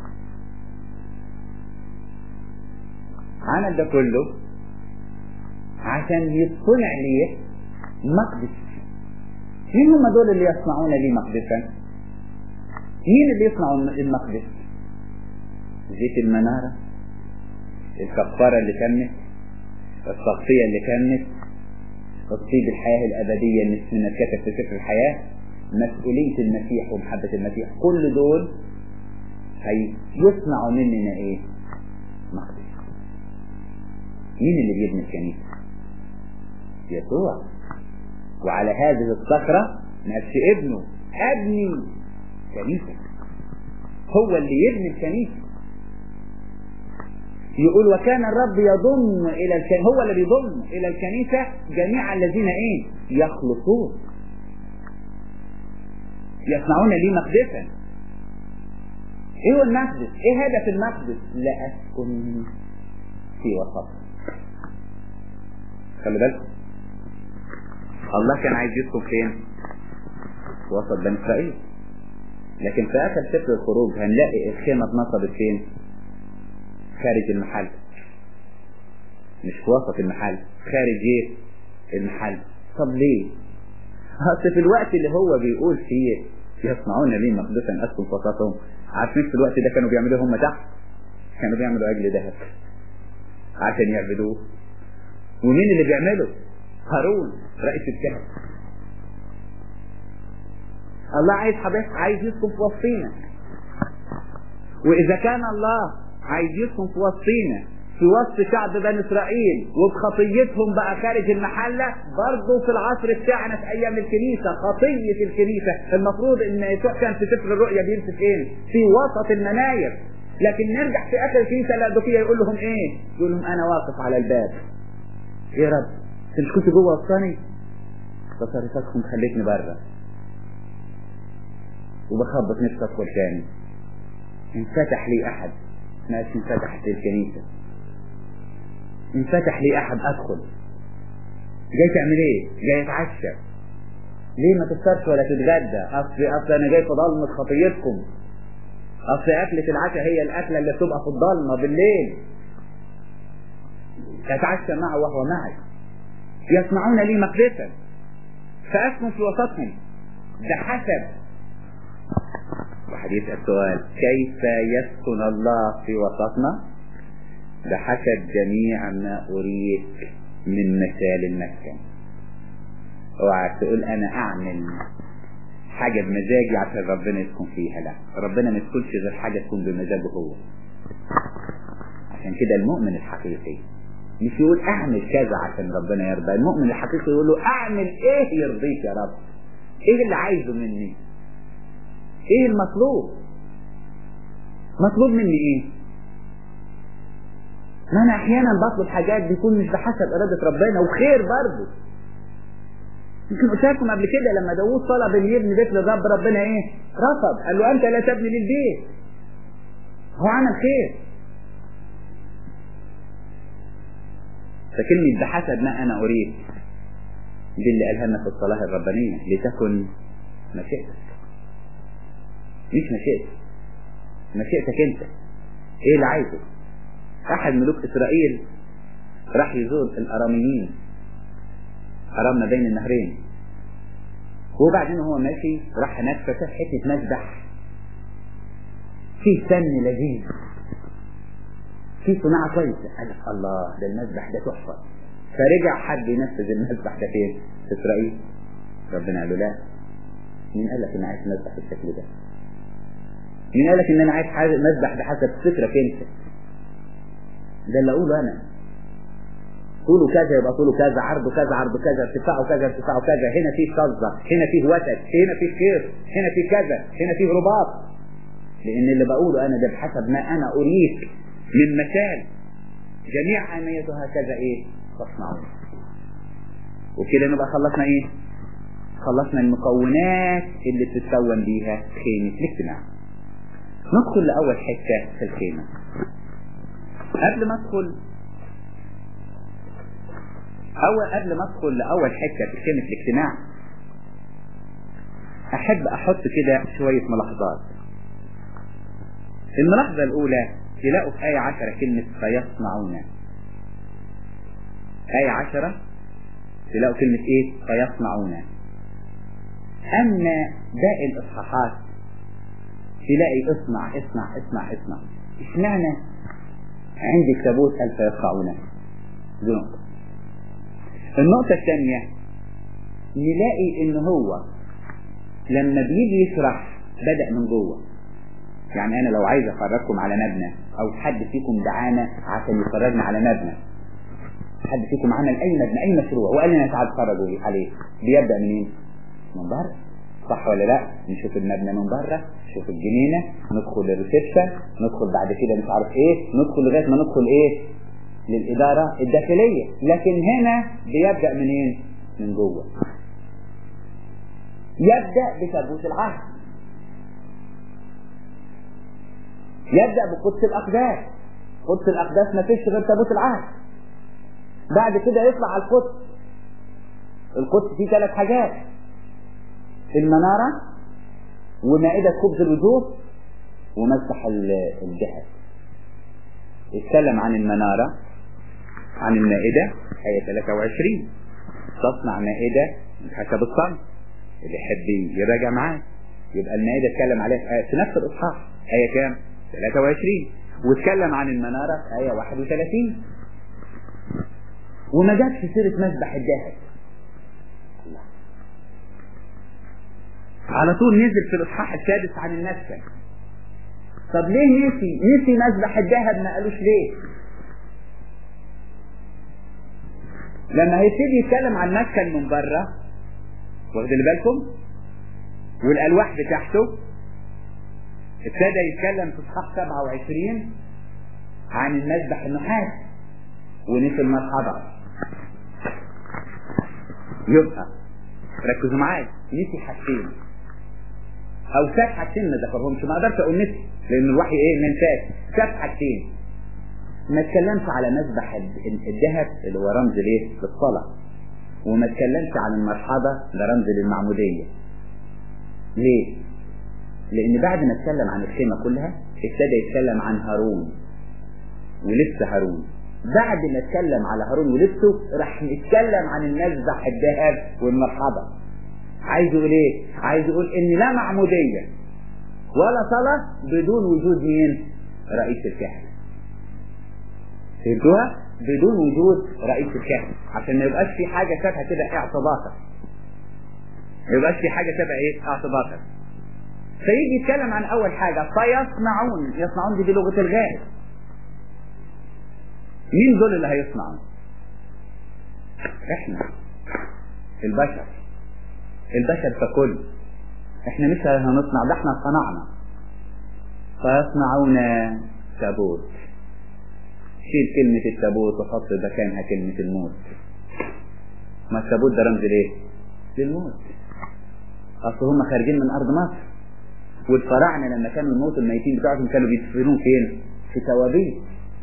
عمل ده كله عشان يصنع لي مقدس مين هم دول اللي يصنعون لي مقدسا مين اللي يصنعوا المقدس زيت المنارة الكفارة اللي تمت التغطية اللي تمت تصيب الحياة الأبدية اللي اسمنا اتكتب في سفر الحياة مسؤولية المسيح ومحبة المسيح كل دول هيصنعوا مننا ايه مقدس مين اللي بيبني الكنيسة يسوع وعلى هذه الصخرة نفس ابنه ابني كنيسة هو اللي يبني الكنيسة يقول وكان الرب يضم الى الكنيسة هو اللي بيضم الى الكنيسة جميع الذين ايه يخلصون يصنعون لي مقدسا ايه هو المقدس ايه هدف المقدس لأسكن في وسط خلي بالكم الله كان عايز يسكن فين وسط بني اسرائيل لكن في اخر سفر الخروج هنلاقي الخيمة اتنصبت فين خارج المحل مش في وسط المحل خارج ايه المحل طب ليه اصل في الوقت اللي هو بيقول فيه يصنعون لي مقدسا اسكن في وسطهم عارفين في الوقت ده كانوا بيعملوا هم تحت كانوا بيعملوا عجل ذهب عشان يعبدوه ومين اللي بيعمله هارون رئيس الكهنة الله عايز حضرتك عايز يسكن في وسطينا واذا كان الله عايز يسكن في وسطينا في وسط شعب بني اسرائيل وبخطيتهم بقى خارج المحلة برضه في العصر بتاعنا في ايام الكنيسة خطية الكنيسة المفروض ان يسوع كان في سفر الرؤيا بيمسك فين في وسط المناير لكن نرجع في اخر الكنيسة لاودوكية يقول لهم ايه يقول لهم انا واقف على الباب يا رب انت كنت جوه وسطاني تصرفاتكم خليتني بره وبخبط نفسي ادخل تاني انفتح لي احد ما انفتحت الكنيسة انفتح لي احد ادخل جاي تعمل ايه جاي اتعشى ليه ما تفطرش ولا تتغدى اصل اصل انا جاي في ضلمة خطيتكم اصل اكلة العشاء هي الاكلة اللي بتبقى في الضلمة بالليل اتعشى معه وهو معي يصنعون لي مقدسا فأسكن في وسطهم ده حسب واحد يسأل سؤال كيف يسكن الله في وسطنا ده حسب جميع ما أريك من مثال المسكن اوعى تقول انا اعمل حاجة بمزاجي عشان ربنا يسكن فيها لا ربنا ما يسكنش غير حاجة تكون بمزاجه هو عشان كده المؤمن الحقيقي مش يقول اعمل كذا عشان ربنا يرضى المؤمن الحقيقي يقول له اعمل ايه يرضيك يا رب ايه اللي عايزه مني ايه المطلوب مطلوب مني ايه ما انا احيانا بطلب حاجات بيكون مش بحسب ارادة ربنا وخير برضه يمكن قلت لكم قبل كده لما داوود طلب ان يبني بيت للرب ربنا ايه رفض قال له انت لا تبني لي البيت هو عمل خير فكلمة بحسب ما انا اريد دي اللي قالها لنا في الصلاة الربانية لتكن مشيئتك مش مشيئتك مشيئتك انت ايه اللي عايزه احد ملوك اسرائيل راح يزور الاراميين حرام ما بين النهرين وبعدين هو ماشي راح هناك فشاف حته مذبح فيه سن لذيذ فيه صناعه كويسه قال لك الله ده المذبح ده تحفه فرجع حد ينفذ المذبح ده فين؟ في اسرائيل ربنا قال له لا مين قال لك ان عايز مذبح بالشكل ده؟ مين قال لك ان انا عايز حاجه مذبح بحسب فكرك انت؟ ده اللي اقوله انا طوله كذا يبقى طوله كذا عرضه كذا عرضه كذا ارتفاعه كذا ارتفاعه كذا هنا فيه شظة هنا فيه وتد هنا فيه خير هنا فيه كذا هنا فيه رباط لان اللي بقوله انا ده بحسب ما انا اريك من مثال جميع آنيته هكذا ايه تصنعون وكده نبقى خلصنا ايه خلصنا المكونات اللي بتتكون بيها خيمة الاجتماع ندخل لأول حتة في الخيمة قبل ما ادخل أول قبل ما أدخل لأول حتة في كلمة الاجتماع أحب أحط كده شوية ملاحظات الملاحظة الأولى تلاقوا في آية عشرة كلمة فيصنعون آية عشرة تلاقوا كلمة إيه فيصنعون أما باقي الإصحاحات تلاقي اصنع اصنع اصنع اصنع اشمعنى عندي تابوت قال فيصنعون دي نقطة النقطة الثانية نلاقي ان هو لما بيجي يشرح بدأ من جوه يعني انا لو عايز افرجكم على مبنى او حد فيكم دعانا عشان يفرجنا على مبنى حد فيكم عمل اي مبنى اي مشروع وقال لنا تعالوا اتفرجوا عليه بيبدأ منين من بره صح ولا لا نشوف المبنى من بره نشوف الجنينة ندخل الريسبشن ندخل بعد كده مش عارف ايه ندخل لغاية ما ندخل ايه للإدارة الداخلية لكن هنا بيبدأ منين من جوه يبدأ بتابوت العهد يبدأ بقدس الأقداس قدس الأقداس ما فيش غير تابوت العهد بعد كده يطلع على القدس القدس فيه ثلاث حاجات المنارة ومائدة خبز الوجوه ومسح الجهد اتكلم عن المنارة عن المائدة آية 23 تصنع مائدة حسب الصنع اللي يحب يراجع معاه يبقى المائدة اتكلم عليها في, آية في نفس الإصحاح آية كام؟ 23 واتكلم عن المنارة في آية 31 وما جابش سيرة مسبح الذهب على طول نزل في الإصحاح السادس عن المسكن طب ليه نسي نسي مسبح الذهب ما قالوش ليه لما هيبتدي يتكلم عن مسكن من بره واخد بالكم والالواح بتاعته ابتدى يتكلم في اصحاح 27 عن المذبح النحاس ونسي المرحبا يبقى ركزوا معايا نسي حاجتين او ساب حاجتين ما ذكرهمش ما اقدرش اقول نسي لان الوحي ايه ما نساش ساب حاجتين ما اتكلمش على مذبح الذهب اللي هو رمز ليه للصلاة وما اتكلمش عن المرحبة ده رمز للمعمودية ليه لان بعد ما اتكلم عن الخيمة كلها ابتدى يتكلم عن هارون ولبس هارون بعد ما اتكلم على هارون ولبسه راح نتكلم عن المذبح الذهب والمرحبا عايز يقول ايه عايز يقول ان لا معمودية ولا صلاة بدون وجود مين رئيس الكهنة فهمتوها بدون وجود رئيس الكهنة عشان ما يبقاش في حاجة شبه كده اعتباطا ما يبقاش في حاجة شبه ايه اعتباطا فيجي يتكلم عن اول حاجة فيصنعون يصنعون دي, دي لغة الغائب مين دول اللي هيصنعوا احنا البشر البشر ككل احنا مش هنصنع ده احنا صنعنا فيصنعون تابوت شيل كلمة التابوت وحط مكانها كلمة الموت ما التابوت ده رمز ليه للموت اصل هم خارجين من ارض مصر والفراعنة لما كانوا الموت الميتين بتاعهم كانوا بيدفنوه فين في توابيت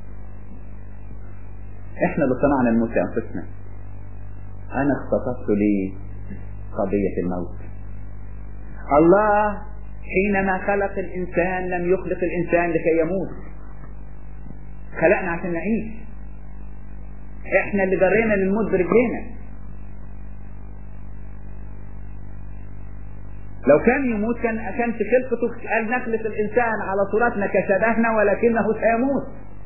احنا اللي صنعنا الموت لانفسنا انا اختصصت لي قضية الموت الله حينما خلق الانسان لم يخلق الانسان لكي يموت خلقنا عشان نعيش احنا اللي جرينا للموت برجلينا لو كان يموت كان كان في خلقته قال نخلق الانسان على صورتنا كشبهنا ولكنه سيموت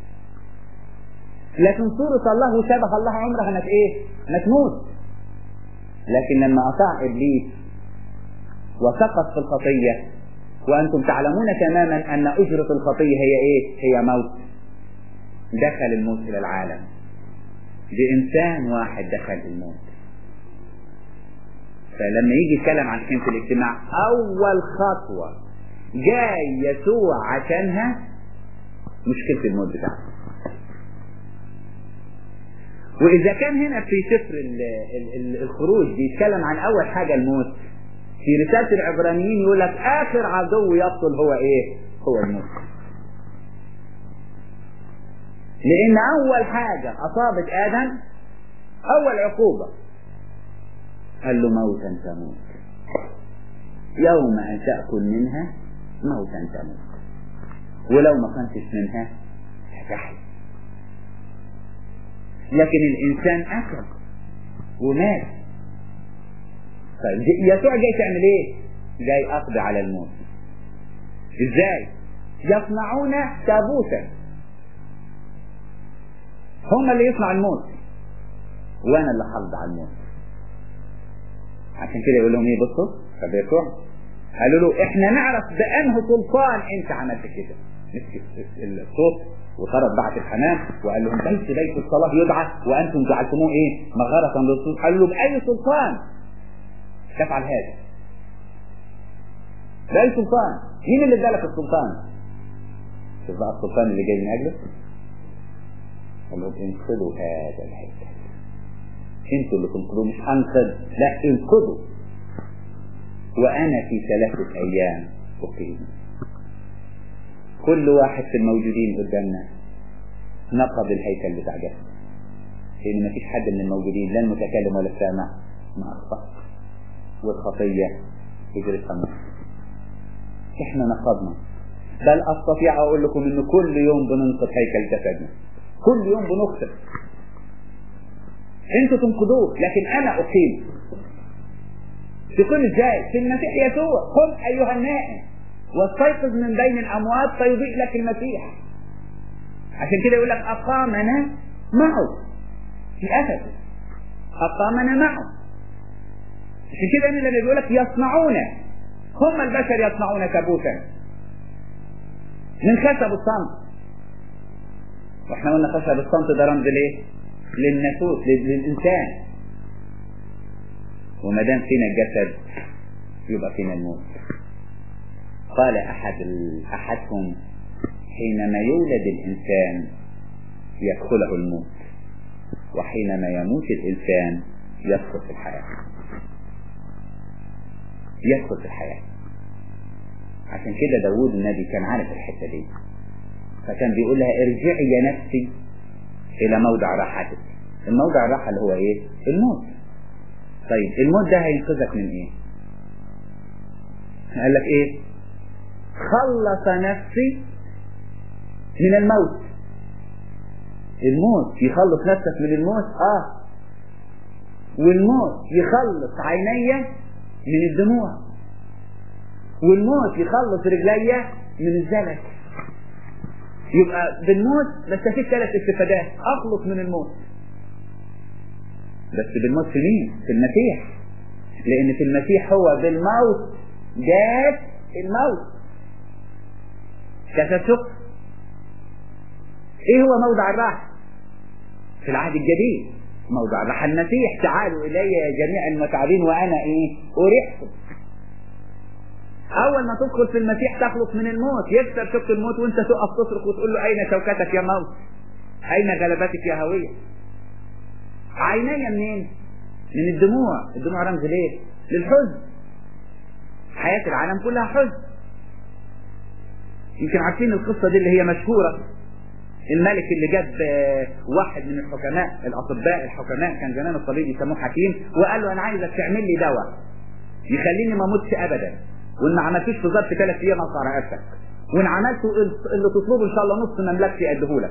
لكن صورة الله وشبه الله عمرها ما ايه؟ ما تموت لكن لما أطاع إبليس وسقط في الخطية وأنتم تعلمون تماما أن أجرة الخطية هي إيه؟ هي موت دخل الموت إلى العالم بإنسان واحد دخل الموت فلما يجي يتكلم عن حين في الاجتماع أول خطوة جاي يسوع عشانها مشكلة الموت بتاعته وإذا كان هنا في سفر ال ال ال الخروج بيتكلم عن أول حاجة الموت في رسالة العبرانيين يقول لك آخر عدو يبطل هو إيه؟ هو الموت. لأن أول حاجة أصابت آدم أول عقوبة قال له موتا تموت يوم أن تأكل منها موتا تموت ولو ما كنتش منها هتحيا لكن الإنسان أكل ومات طيب يسوع جاي تعمل إيه؟ جاي أقضي على الموت إزاي؟ يصنعون تابوتا هم اللي يصنع الموت وأنا اللي هقضي على الموت عشان كده يقول لهم إيه بصوا طب يسوع قالوا له إحنا نعرف بأنه سلطان أنت عملت كده مسك الصوت وخرج بعت الحمام وقال لهم بيت بيت الصلاة يدعى وأنتم جعلتموه إيه مغارة للصوت قال له بأي سلطان تفعل هذا بأي سلطان مين اللي ادالك السلطان شوف بقى السلطان اللي جاي من أجله قال لهم انقذوا هذا الهيكل انتوا اللي تنقذوه مش انقذ لا انقذوا وانا في ثلاثة ايام اقيم كل واحد في الموجودين قدامنا نقض الهيكل بتاع جسد لان مفيش حد من الموجودين لا المتكلم ولا السامع ما اخطأ والخطية هجرتها مصر احنا نقضنا بل استطيع اقول لكم ان كل يوم بننقض هيكل جسدنا كل يوم بنخسر انتوا تنقذوه لكن انا اقيم تقيم ازاي في المسيح يسوع قم ايها النائم واستيقظ من بين الاموات فيضيء لك المسيح عشان كده يقول لك اقامنا معه في افسس اقامنا معه عشان كده هنا لما بيقول لك يصنعون هم البشر يصنعون كابوسا من خشب الصمت واحنا قلنا خشب الصمت ده رمز ليه؟ للنفوس للإنسان وما دام فينا الجسد يبقى فينا الموت قال أحد أحدهم حينما يولد الإنسان يدخله الموت وحينما يموت الإنسان يدخل في الحياة يدخل في الحياة عشان كده داوود النبي كان عارف الحتة دي فكان بيقول لها ارجعي يا نفسي الى موضع راحتك الموضع الراحة اللي هو ايه الموت طيب الموت ده هينقذك من ايه قال لك ايه خلص نفسي من الموت الموت يخلص نفسك من الموت اه والموت يخلص عيني من الدموع والموت يخلص رجلي من الزلل يبقى بالموت بستفيد ثلاث استفادات اخلص من الموت بس بالموت في مين في المسيح لان في المسيح هو بالموت جات الموت كسب شكر ايه هو موضع الراحة في العهد الجديد موضع الراحة المسيح تعالوا الي يا جميع المتعبين وانا ايه اريحكم اول ما تدخل في المسيح تخلص من الموت يكسر شوك الموت وانت تقف تصرخ وتقول له اين شوكتك يا موت اين غلبتك يا هوية عيني منين من الدموع الدموع رمز ليه للحزن حياة العالم كلها حزن يمكن عارفين القصة دي اللي هي مشهورة الملك اللي جاب واحد من الحكماء الاطباء الحكماء كان زمان الطبيب يسموه حكيم وقال له انا عايزك تعمل لي دواء يخليني ما اموتش ابدا وان ما عملتوش في ظرف ثلاث ايام اقطع رقبتك وان عملته اللي تطلبه ان شاء الله نص مملكتي اديهولك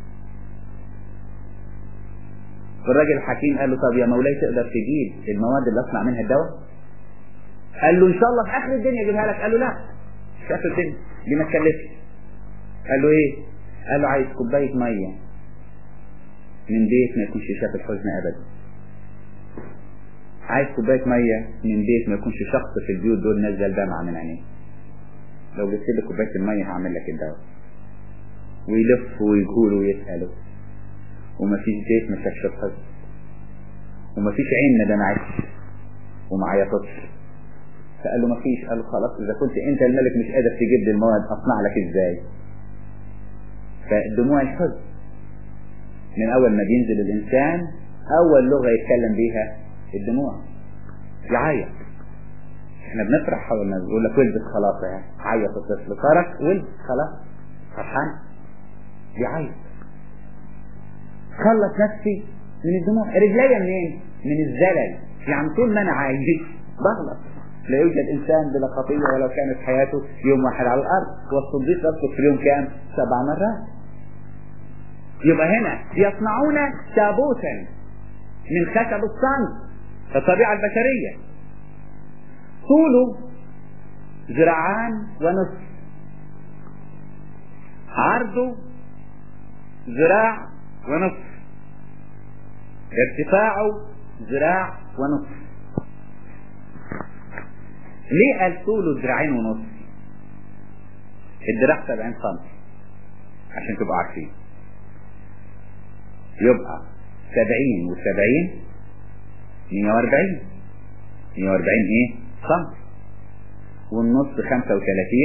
الراجل الحكيم قال له طب يا مولاي تقدر تجيب المواد اللي اصنع منها الدواء قال له ان شاء الله في اخر الدنيا اجيبها لك قال له لا مش في اخر الدنيا دي ما تكلفش قال له ايه قال له عايز كوبايه ميه من بيت ما يكونش شاف الحزن ابدا عايز كوبايه ميه من بيت ما يكونش شخص في البيوت دول نزل دمعه من عينيه لو جبت لي كوبايه الميه هعمل لك الدواء ويلف ويقول ويساله ومفيش بيت ما شافش الحزن ومفيش عين ما دمعتش وما عيطتش فقال له مفيش قال له خلاص اذا كنت انت الملك مش قادر تجيب لي المواد اصنع لك ازاي فدموع الحزن من اول ما بينزل الانسان اول لغه يتكلم بيها الدموع يعيط احنا بنفرح اول ما بيقول لك ولدت خلاص يعني عيط الطفل فرق ولد خلاص فرحان بيعيط خلص نفسي من الدموع رجليا منين من الزلل يعني طول ما انا عايش بغلط لا يوجد انسان بلا خطيه ولو كانت حياته يوم واحد على الارض والصديق يسقط في اليوم كام سبع مرات يبقى هنا يصنعون تابوتا من خشب الصمت الطبيعة البشرية طوله ذراعان ونصف عرضه ذراع ونصف ارتفاعه ذراع ونصف ليه قال طوله ذراعين ونصف الذراع 70 سم عشان تبقوا عارفين يبقى 70 و70 140 140 ايه سم والنص 35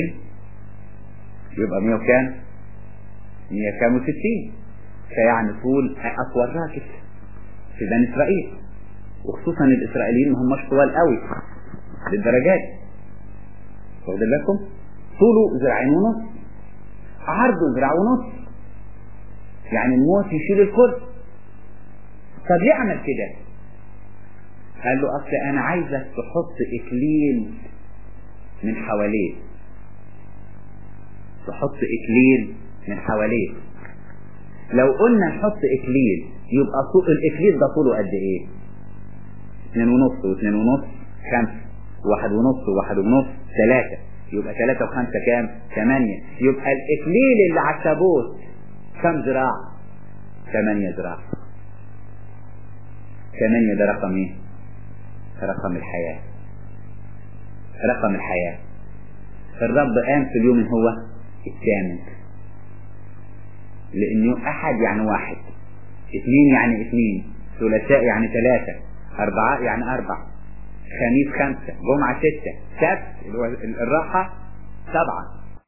يبقى 100 وكام 100 كام و60 فيعني طول اطول راكب في بني اسرائيل وخصوصا الاسرائيليين ما هماش طوال قوي للدرجات واخد بالكم طوله ذراعين ونص عرضه ذراع ونص يعني الموت يشيل الكل طب ليه عمل كده قال له اصل انا عايزك تحط اكليل من حواليه تحط اكليل من حواليه لو قلنا نحط اكليل يبقى طول الاكليل ده طوله قد ايه اتنين ونص واتنين ونص خمسة واحد ونص وواحد ونص ثلاثة يبقى ثلاثة وخمسة كام ثمانية يبقى الاكليل اللي على التابوت كم ذراع ثمانية ذراع ثمانية ده رقم ايه رقم الحياة رقم الحياة الرب قام في اليوم هو الثامن لانه احد يعني واحد اثنين يعني اثنين ثلاثاء يعني ثلاثة اربعاء يعني اربع خميس خمسة جمعة ستة سبت اللي هو الراحة سبعة